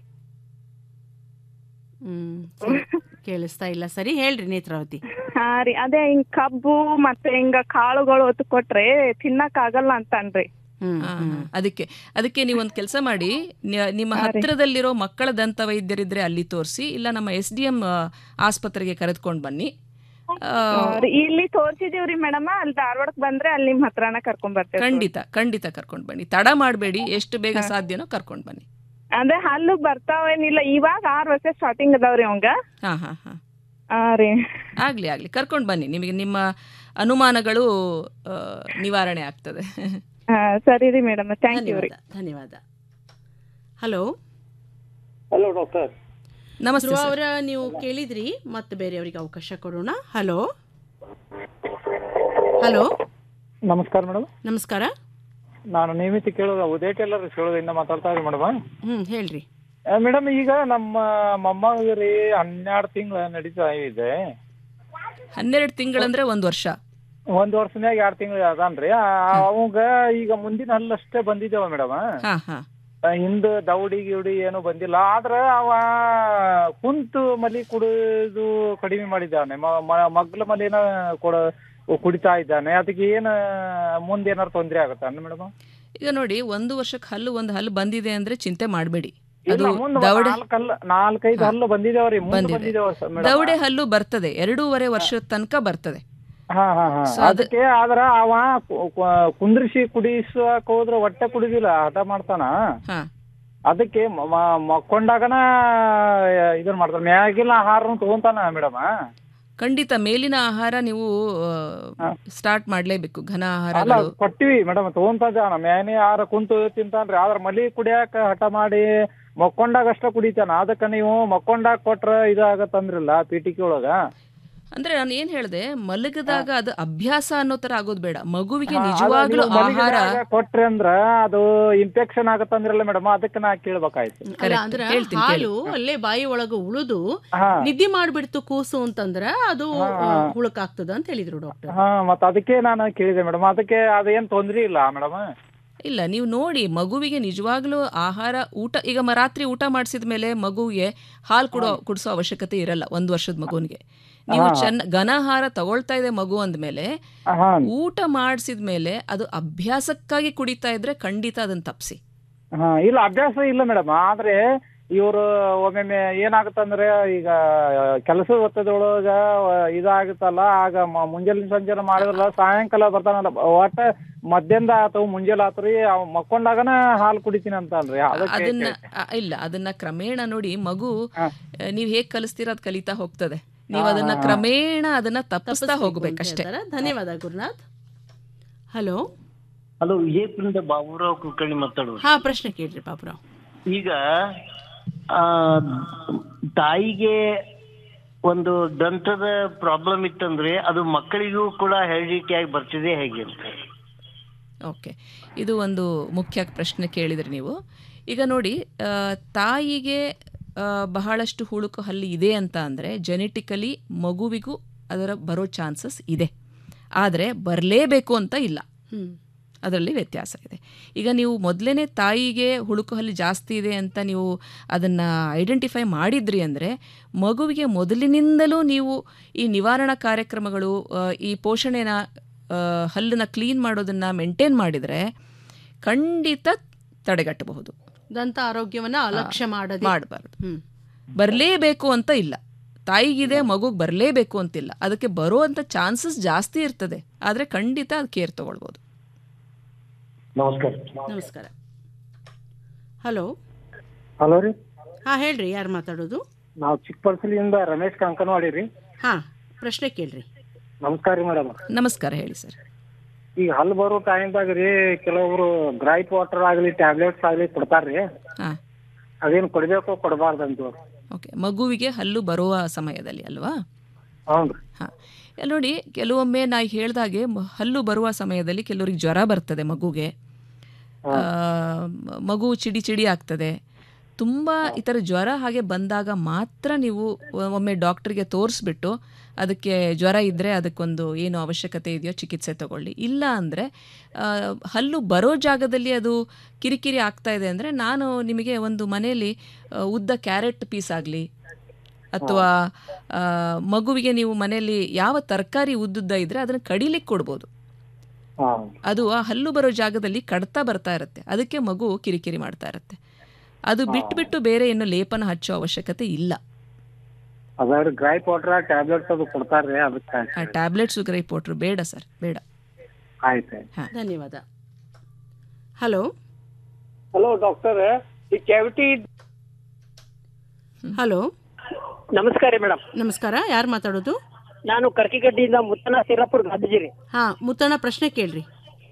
ಹ್ಮ್ ಸರಿ. ಕೇಳಿಸ್ತಾ ಇಲ್ಲ ಸರಿ ಹೇಳ್ರಿ ನೇತ್ರಾವತಿ ಹಾ ರೀ ಅದೇ ಹಿಂಗ್ ಕಬ್ಬು ಮತ್ತೆ ಹಿಂಗ ಕಾಳುಗಳು ಹೊತ್ತು ಕೊಟ್ರೆ ತಿನ್ನಕ್ ಆಗಲ್ಲ ಅಂತನ್ರಿ ಆ, ಅದಕ್ಕೆ ಅದಕ್ಕೆ ನೀವು ಒಂದು ಕೆಲಸ ಮಾಡಿ ನ- ನಿಮ್ಮ ಹತ್ತಿರದಲ್ಲಿರೋ ಮಕ್ಕಳ ದಂತ ವೈದ್ಯರಿದ್ರೆ ಅಲ್ಲಿ ತೋರಿಸಿ ಇಲ್ಲ ನಮ್ಮ ಎಸ್ ಡಿ ಎಂ ಆಸ್ಪತ್ರೆಗೆ ಕರೆದುಕೊಂಡು ಬನ್ನಿ ಆ, ರೀ, ಇಲ್ಲಿ ತೋರ್ಸಿದೀವ್ರಿ ಮೇಡಮ್ ಅಲ್ಲಿ ಧಾರವಾಡಕ್ ಬಂದ್ರೆ ಅಲ್ಲಿ ನಿಮ್ ಹತ್ರನ ಕರ್ಕೊಂಡ್ ಬರ್ತೇವೆ ಖಂಡಿತ ಖಂಡಿತ ಕರ್ಕೊಂಡು ಬನ್ನಿ ತಡ ಮಾಡಬೇಡಿ ಎಷ್ಟು ಬೇಗ ಸಾಧ್ಯನೋ ಕರ್ಕೊಂಡು ಬನ್ನಿ ಅದೇ ಹಲ್ಲು ಬರ್ತಾವೇನಿಲ್ಲ ಇವಾಗ ಆರ್ ವರ್ಷ ಸ್ಟಾರ್ಟಿಂಗ್ ಅದಾವ್ರಿ ಅವಂಗ ಹಾ ಹಾ ಹಾ ಹಾ ರೀ ಆಗ್ಲಿ ಆಗ್ಲಿ ಕರ್ಕೊಂಡು ಬನ್ನಿ ನಿಮಗೆ ನಿಮ್ಮ ಅನುಮಾನಗಳು ಆ, ನಿವಾರಣೆ ಆಗ್ತದೆ ಹಾ ಸರಿ ರೀ ಮೇಡಮ್ ಥ್ಯಾಂಕ್ ಯು ರೀ ಧನ್ಯವಾದ ಧನ್ಯವಾದ ಹಲೋ ಹಲೋ ಡಾಕ್ಟರ್ ನಮಸ್ತೆ ಧ್ರುವ ಸರ್. ಅವರ ನೀವು ಕೇಳಿದ್ರಿ ಮತ್ತೆ ಬೇರೆಯವರಿಗೆ ಅವಕಾಶ ಕೊಡೋಣ ಹಲೋ ಹಲೋ ನಮಸ್ಕಾರ ಮೇಡಮ್ ನಮಸ್ಕಾರ ನಾನು ನಿಯಮಿತ ಕೇಳೋದು ಉದಯ ಟೇಲರ್ ಕೇಳೋದ್ರಿಂದ ಮಾತಾಡ್ತಾ ಇದ್ದೀನಿ ಮೇಡಮ್ ಹ್ಮ್ ಹೇಳ್ರಿ ಮೇಡಮ್ ಈಗ ನಮ್ಮ ಮೊಮ್ಮಗ ರೀ ಹನ್ನೆರಡು ತಿಂಗಳ ನಡೀತಾ ಇದೆ ಹನ್ನೆರಡು ತಿಂಗಳಂದ್ರೆ ಒಂದು ವರ್ಷ ಒಂದ್ ವರ್ಷನ್ಯಾಗ ಎರಡ್ ತಿಂಗಳು ಅದಾನ್ರಿ ಅವಂಗ ಈಗ ಮುಂದಿನ ಹಲ್ಲಷ್ಟೇ ಬಂದಿದ್ದೇವ ಮೇಡಮ್ ಹಾ ಹಾ ಹಿಂದ ದೌಡಿ ಗಿವಡಿ ಏನು ಬಂದಿಲ್ಲ ಆದ್ರ ಅವ ಕುಂತು ಮಲಿ ಕುಡಿದು ಕಡಿಮೆ ಮಾಡಿದ್ದಾನೆ ಮ- ಮ- ಮಗ್ಲ ಮಲಿನ ಕೊಡ ಕುಡಿತಾ ಇದ್ದಾನೆ ಅದಕ್ಕೆ ಏನ ಮುಂದೆ ಏನಾರು ತೊಂದ್ರೆ ಆಗುತ್ತಾ ಮೇಡಮ್ ಈಗ ನೋಡಿ ಒಂದು ವರ್ಷಕ್ಕೆ ಹಲ್ಲು ಒಂದು ಹಲ್ಲು ಬಂದಿದೆ ಅಂದ್ರೆ ಚಿಂತೆ ಮಾಡಬೇಡಿ ಇಲ್ಲ ಮುಂದ್ ದವಡೆ ನಾಲ್ಕ್ ಹಲ್ಲು ನಾಲ್ಕೈದು ಹಲ್ಲು ಬಂದಿದ್ದೇವ್ರಿ ಮುಂದೆ ಬಂದಿದೆ. ಬಂದಿದ್ದೇವ ಮೇಡಮ್ ದವಡೆ ಹಲ್ಲು ಬರ್ತದೆ ಎರಡೂವರೆ ವರ್ಷದ ತನಕ ಬರ್ತದೆ ಹಾ ಹಾ ಹಾ So ಅದು- ಅದಕ್ಕೆ ಆದ್ರ ಅವ ಕು- ಕು- ಕುಂದ್ರಿಸಿ ಕುಡಿಸಕ್ ಹೋದ್ರ ಹೊಟ್ಟೆ ಕುಡಿದಿಲ್ಲ ಹಠ ಮಾಡ್ತಾನ ಹಾ ಅದಕ್ಕೆ ಮ- ಮ- ಮಕ್ಕೊಂಡಾಗನ ಇದನ್ ಮಾಡ್ತಾನ ಮ್ಯಾಗಿನ ಆಹಾರ ತಗೊಂತಾನ ಮೇಡಮ್ ಖಂಡಿತ ಮೇಲಿನ ಆಹಾರ ನೀವು ಸ್ಟಾರ್ಟ್ ಮಾಡ್ಲೇಬೇಕು ಘನ ಅಲ್ಲ ಆಹಾರಗಳು ಕೊಟ್ಟಿವಿ ಮೇಡಮ್ ತಗೊಂತ ಜಾನ ಮ್ಯಾನೆ ಆಹಾರ ಕುಂತು ತಿಂತಾನ್ರಿ ಆದ್ರ ಮಲಿ ಕುಡಿಯಾಕ ಹಠ ಮಾಡಿ ಮಕ್ಕೊಂಡಾಗ ಅಷ್ಟ ಕುಡಿತಾನ ಅದಕ್ಕ ನೀವು ಮಕ್ಕೊಂಡಾಗ ಕೊಟ್ರ ಇದಾಗತ್ತಂದ್ರಲ್ಲ ಪೀಟಿಕೆ ಒಳಗ ಅಂದ್ರೆ ನಾನು ಏನ್ ಹೇಳ್ದೆ ಮಲಗದಾಗ ಅದು ಅಭ್ಯಾಸ ಅನ್ನೋ ತರ ಆಗೋದು ಬೇಡ ಮಗುವಿಗೆ ಹಾ, ಅದ ನಿಜವಾಗ್ಲೂ ನೀವು ಆಹಾರ ಮಲಗಿದಾಗ ಕೊಟ್ರಿ ಅಂದ್ರ ಅದು ಇನ್ಫೆಕ್ಷನ್ ಆಗತ್ತಂದ್ರಲ್ಲ ಮೇಡಮ್ ಅದಕ್ಕೆ ನಾ ಕೇಳ್ಬೇಕಾಯ್ತು ಅಲ್ಲ ಅಂದ್ರ ಹಾಲು ಅಲ್ಲೇ ಬಾಯಿ ಒಳಗ ಉಳಿದು ಹಾ. ನಿದ್ದೆ ಮಾಡ್ಬಿಡ್ತು ಕೂಸು ಅಂತಂದ್ರ ಅದು ಹಾ. ಹುಳಕಾಗ್ತದ ಅಂತ ಹೇಳಿದ್ರು ಡಾಕ್ಟರ್ ಹಾ ಮತ್ತ ಅದಕ್ಕೆ ನಾನು ಕೇಳಿದೆ ಮೇಡಮ್ ಅದಕ್ಕೆ ಅದೇನ್ ತೊಂದ್ರೆ ಇಲ್ಲ ಮೇಡಮ್ ಇಲ್ಲ ನೀವು ನೋಡಿ ಮಗುವಿಗೆ ನಿಜವಾಗ್ಲೂ ಆಹಾರ ಊಟ ಈಗ ಮ- ರಾತ್ರಿ ಊಟ ಮಾಡಿಸಿದ ಮೇಲೆ ಮಗುವಿಗೆ ಹಾಲು ಕೊಡೋ ಕುಡಿಸೋ ಅವಶ್ಯಕತೆ ಇರಲ್ಲ ಒಂದು ವರ್ಷದ ಮಗುವಿಗೆ ನೀವು ಹಾ. ಚೆನ್ನ ಘನಾಹಾರ ತಗೊಳ್ತಾ ಇದೆ ಮಗು ಅಂದ್ಮೇಲೆ ಹಾ. ಊಟ ಮಾಡಿಸಿದ ಮೇಲೆ ಅದು ಅಭ್ಯಾಸಕ್ಕಾಗಿ ಕುಡಿತಾ ಇದ್ರೆ ಖಂಡಿತ ಅದನ್ನ ತಪ್ಸಿ ಹಾ ಇಲ್ಲ ಅಭ್ಯಾಸ ಇಲ್ಲ ಮೇಡಮ್ ಆದ್ರೆ ಇವರು ಒಮ್ಮೊಮ್ಮೆ ಏನಾಗುತ್ತಂದ್ರೆ ಈಗ ಕೆಲಸದ ಒತ್ತಡದೊಳಗ ಇದಾಗುತ್ತಲ್ಲ ಆಗ ಮ- ಮುಂಜಾನೆ ಸಂಜೆ ಮಾಡಿದ್ರಲ್ಲ ಸಾಯಂಕಾಲ ಬರ್ತಾನಲ್ಲ ಒಟ್ಟ ಮಧ್ಯಾಹ್ನ ಆತು ಮುಂಜಾನೆ ಆತ್ರಿ ಅವ್ ಮಕ್ಕೊಂಡಾಗನ ಹಾಲು ಕುಡಿತೀನಿ ಅಂತ ಅಲ್ರಿ ಅದಕ್ಕೆ ಅದನ್ನ ಕೇಳ್ದೆ. ಅ- ಇಲ್ಲ ಅದನ್ನ ಕ್ರಮೇಣ ನೋಡಿ ಮಗು ನೀವು ಹೇಗ್ ಕಲಿಸ್ತೀರ ಅದ್ ಕಲಿತಾ ಹೋಗ್ತದೆ ನೀವು ಹಾ, ಅದನ್ನ ಹಾ, ಹಾ. ಕ್ರಮೇಣ ಅದನ್ನ ತಪ್ಪಿಸ್ತಾ ಹೋಗ್ಬೇಕಷ್ಟೇ ಧನ್ಯವಾದ ಗುರುನಾಥ್ ಹಲೋ ಹಲೋ ವಿಜಯಪುರದಿಂದ ಬಾಬುರಾವ್ ಕುಲಕರ್ಣಿ ಮಾತಾಡೋದು ಹಾ ಪ್ರಶ್ನೆ ಕೇಳ್ರಿ ಪಾಪರಾವ್ ಈಗ ಆ, ತಾಯಿಗೆ ಒಂದು ದಂತದ ಪ್ರಾಬ್ಲಮ್ ಇತ್ತಂದ್ರೆ ಅದು ಮಕ್ಕಳಿಗೂ ಕೂಡ ಹೆರಿಡಿಟಿ ಆಗಿ ಬರ್ತಿದೆ ಹೇಗೆ ಅಂತ ಓಕೆ ಇದು ಒಂದು ಮುಖ್ಯ ಪ್ರಶ್ನೆ ಕೇಳಿದ್ರಿ ನೀವು ಈಗ ನೋಡಿ ಆ, ತಾಯಿಗೆ ಆ, ಬಹಳಷ್ಟು ಹುಳುಕು ಹಲ್ಲಿ ಇದೆ ಅಂತ ಅಂದರೆ ಜೆನೆಟಿಕಲಿ ಮಗುವಿಗೂ ಅದರ ಬರೋ ಚಾನ್ಸಸ್ ಇದೆ ಆದರೆ ಬರಲೇಬೇಕು ಅಂತ ಇಲ್ಲ ಅದರಲ್ಲಿ ವ್ಯತ್ಯಾಸ ಇದೆ ಈಗ ನೀವು ಮೊದಲೇ ತಾಯಿಗೆ ಹುಳುಕು ಹಲ್ಲಿ ಜಾಸ್ತಿ ಇದೆ ಅಂತ ನೀವು ಅದನ್ನು ಐಡೆಂಟಿಫೈ ಮಾಡಿದ್ರಿ ಅಂದರೆ ಮಗುವಿಗೆ ಮೊದಲಿನಿಂದಲೂ ನೀವು ಈ ನಿವಾರಣಾ ಕಾರ್ಯಕ್ರಮಗಳು ಆ, ಈ ಪೋಷಣೆನ ಆ, ಹಲ್ಲನ್ನ ಕ್ಲೀನ್ ಮಾಡೋದನ್ನು ಮೇಂಟೈನ್ ಮಾಡಿದರೆ ಖಂಡಿತ ತಡೆಗಟ್ಟಬಹುದು ದಂತ ಆರೋಗ್ಯವನ್ನ ಅಲಕ್ಷ್ಯ ಮಾಡದೆ ಮಾಡಬಾರ್ದು ಬರಲೇಬೇಕು ಅಂತ ಇಲ್ಲ ತಾಯಿಗಿದೆ ಮಗುಗೆ ಬರಲೇಬೇಕು ಅಂತಿಲ್ಲ ಅದಕ್ಕೆ ಬರುವಂಥ ಚಾನ್ಸಸ್ ಜಾಸ್ತಿ ಇರ್ತದೆ ಆದರೆ ಖಂಡಿತ ಅದು ಕೇರ್ ತಗೊಳ್ಬೋದು ನಮಸ್ಕಾರ ನಮಸ್ಕಾರ ಹಲೋ ಹಲೋ ರೀ ಹಾ ಹೇಳ್ರಿ ಯಾರು ಮಾತಾಡೋದು ನಾವು ಚಿಕ್ಕಪರ್ಸಲಿಂದ ರಮೇಶ್ ಕಂಕನವಾಡಿ ರೀ ಹಾ ಪ್ರಶ್ನೆ ಕೇಳ್ರಿ ನಮಸ್ಕಾರ ರೀ ಮೇಡಮ್ ನಮಸ್ಕಾರ ಹೇಳಿ ಸರ್ ಈಗ ಹಲ್ಲು ಬರೋ ಟೈಮ್ದಾಗ ರೀ ಕೆಲವೊಬ್ರು ಗ್ರೈಪ್ ವಾಟರ್ ಆಗಲಿ ಟ್ಯಾಬ್ಲೆಟ್ಸ್ ಆಗಲಿ ಕೊಡ್ತಾರ್ರಿ ಹಾಂ ಅದೇನ್ ಕೊಡ್ಬೇಕು ಕೊಡಬಾರ್ದಂತ ಓಕೆ ಮಗುವಿಗೆ ಹಲ್ಲು ಬರುವ ಸಮಯದಲ್ಲಿ ಅಲ್ವಾ ಹ್ಞೂ ಹಾಂ ನೋಡಿ ಕೆಲವೊಮ್ಮೆ ನಾ ಹೇಳ್ದಾಗೆ ಮ- ಹಲ್ಲು ಬರುವ ಸಮಯದಲ್ಲಿ ಕೆಲವರಿಗೆ ಜ್ವರ ಬರ್ತದೆ ಮಗುಗೆ ಆ, ಮ- ಮಗು ಚಿಡಿ ಚಿಡಿ ಆಗ್ತದೆ ತುಂಬ ಈ ಥರ ಜ್ವರ ಹಾಗೆ ಬಂದಾಗ ಮಾತ್ರ ನೀವು ಒ- ಒಮ್ಮೆ ಡಾಕ್ಟ್ರಿಗೆ ತೋರಿಸ್ಬಿಟ್ಟು ಅದಕ್ಕೆ ಜ್ವರ ಇದ್ದರೆ ಅದಕ್ಕೊಂದು ಏನು ಅವಶ್ಯಕತೆ ಇದೆಯೋ ಚಿಕಿತ್ಸೆ ತಗೊಳ್ಳಿ ಇಲ್ಲ ಅಂದರೆ ಹಲ್ಲು ಬರೋ ಜಾಗದಲ್ಲಿ ಅದು ಕಿರಿಕಿರಿ ಆಗ್ತಾ ಇದೆ ಅಂದರೆ ನಾನು ನಿಮಗೆ ಒಂದು ಮನೆಯಲ್ಲಿ ಆ, ಉದ್ದ ಕ್ಯಾರೆಟ್ ಪೀಸ್ ಆಗಲಿ ಅಥವಾ ಆ, ಮಗುವಿಗೆ ನೀವು ಮನೆಯಲ್ಲಿ ಯಾವ ತರಕಾರಿ ಉದ್ದುದ್ದ ಇದ್ರೆ ಅದನ್ನು ಕಡಿಲಿಕ್ಕೆ ಕೊಡ್ಬೋದು ಅದು ಆ ಹಲ್ಲು ಬರೋ ಜಾಗದಲ್ಲಿ ಕಡ್ತಾ ಬರ್ತಾ ಇರುತ್ತೆ ಅದಕ್ಕೆ ಮಗು ಕಿರಿಕಿರಿ ಮಾಡ್ತಾ ಇರುತ್ತೆ ಅದು ಬಿಟ್ಬಿಟ್ಟು ಬೇರೆ ಏನು ಲೇಪನ ಹಚ್ಚೋ ಅವಶ್ಯಕತೆ ಇಲ್ಲ ಅದಾದ್ರೆ ಗ್ರೈಪ್ ವಾಟರ್ ಟ್ಯಾಬ್ಲೆಟ್ಸ್ ಅದು ಕೊಡ್ತಾರ್ರಿ ಅದಕ್ಕೆ ಆ ಟ್ಯಾಬ್ಲೆಟ್ಸ್ ಗ್ರೈಪೋಟ್ರು ಬೇಡ ಸರ್ ಬೇಡ ಆಯ್ತು ಧನ್ಯವಾದ ಹಲೋ ಹಲೋ ಡಾಕ್ಟರ್ ಈ ಕ್ಯಾವಿಟಿ ಹಲೋ ನಮಸ್ಕಾರ ಮೇಡಮ್ ನಮಸ್ಕಾರ ಯಾರು ಮಾತಾಡೋದು ನಾನು ಕರ್ಕಿಗಡ್ಡಿಯಿಂದ ಮುತ್ತನ ಸಿರಾಪುರ ಗಾಂಧೀಜಿರಿ ಹಾ ಮುತ್ತಣ್ಣ ಪ್ರಶ್ನೆ ಕೇಳ್ರಿ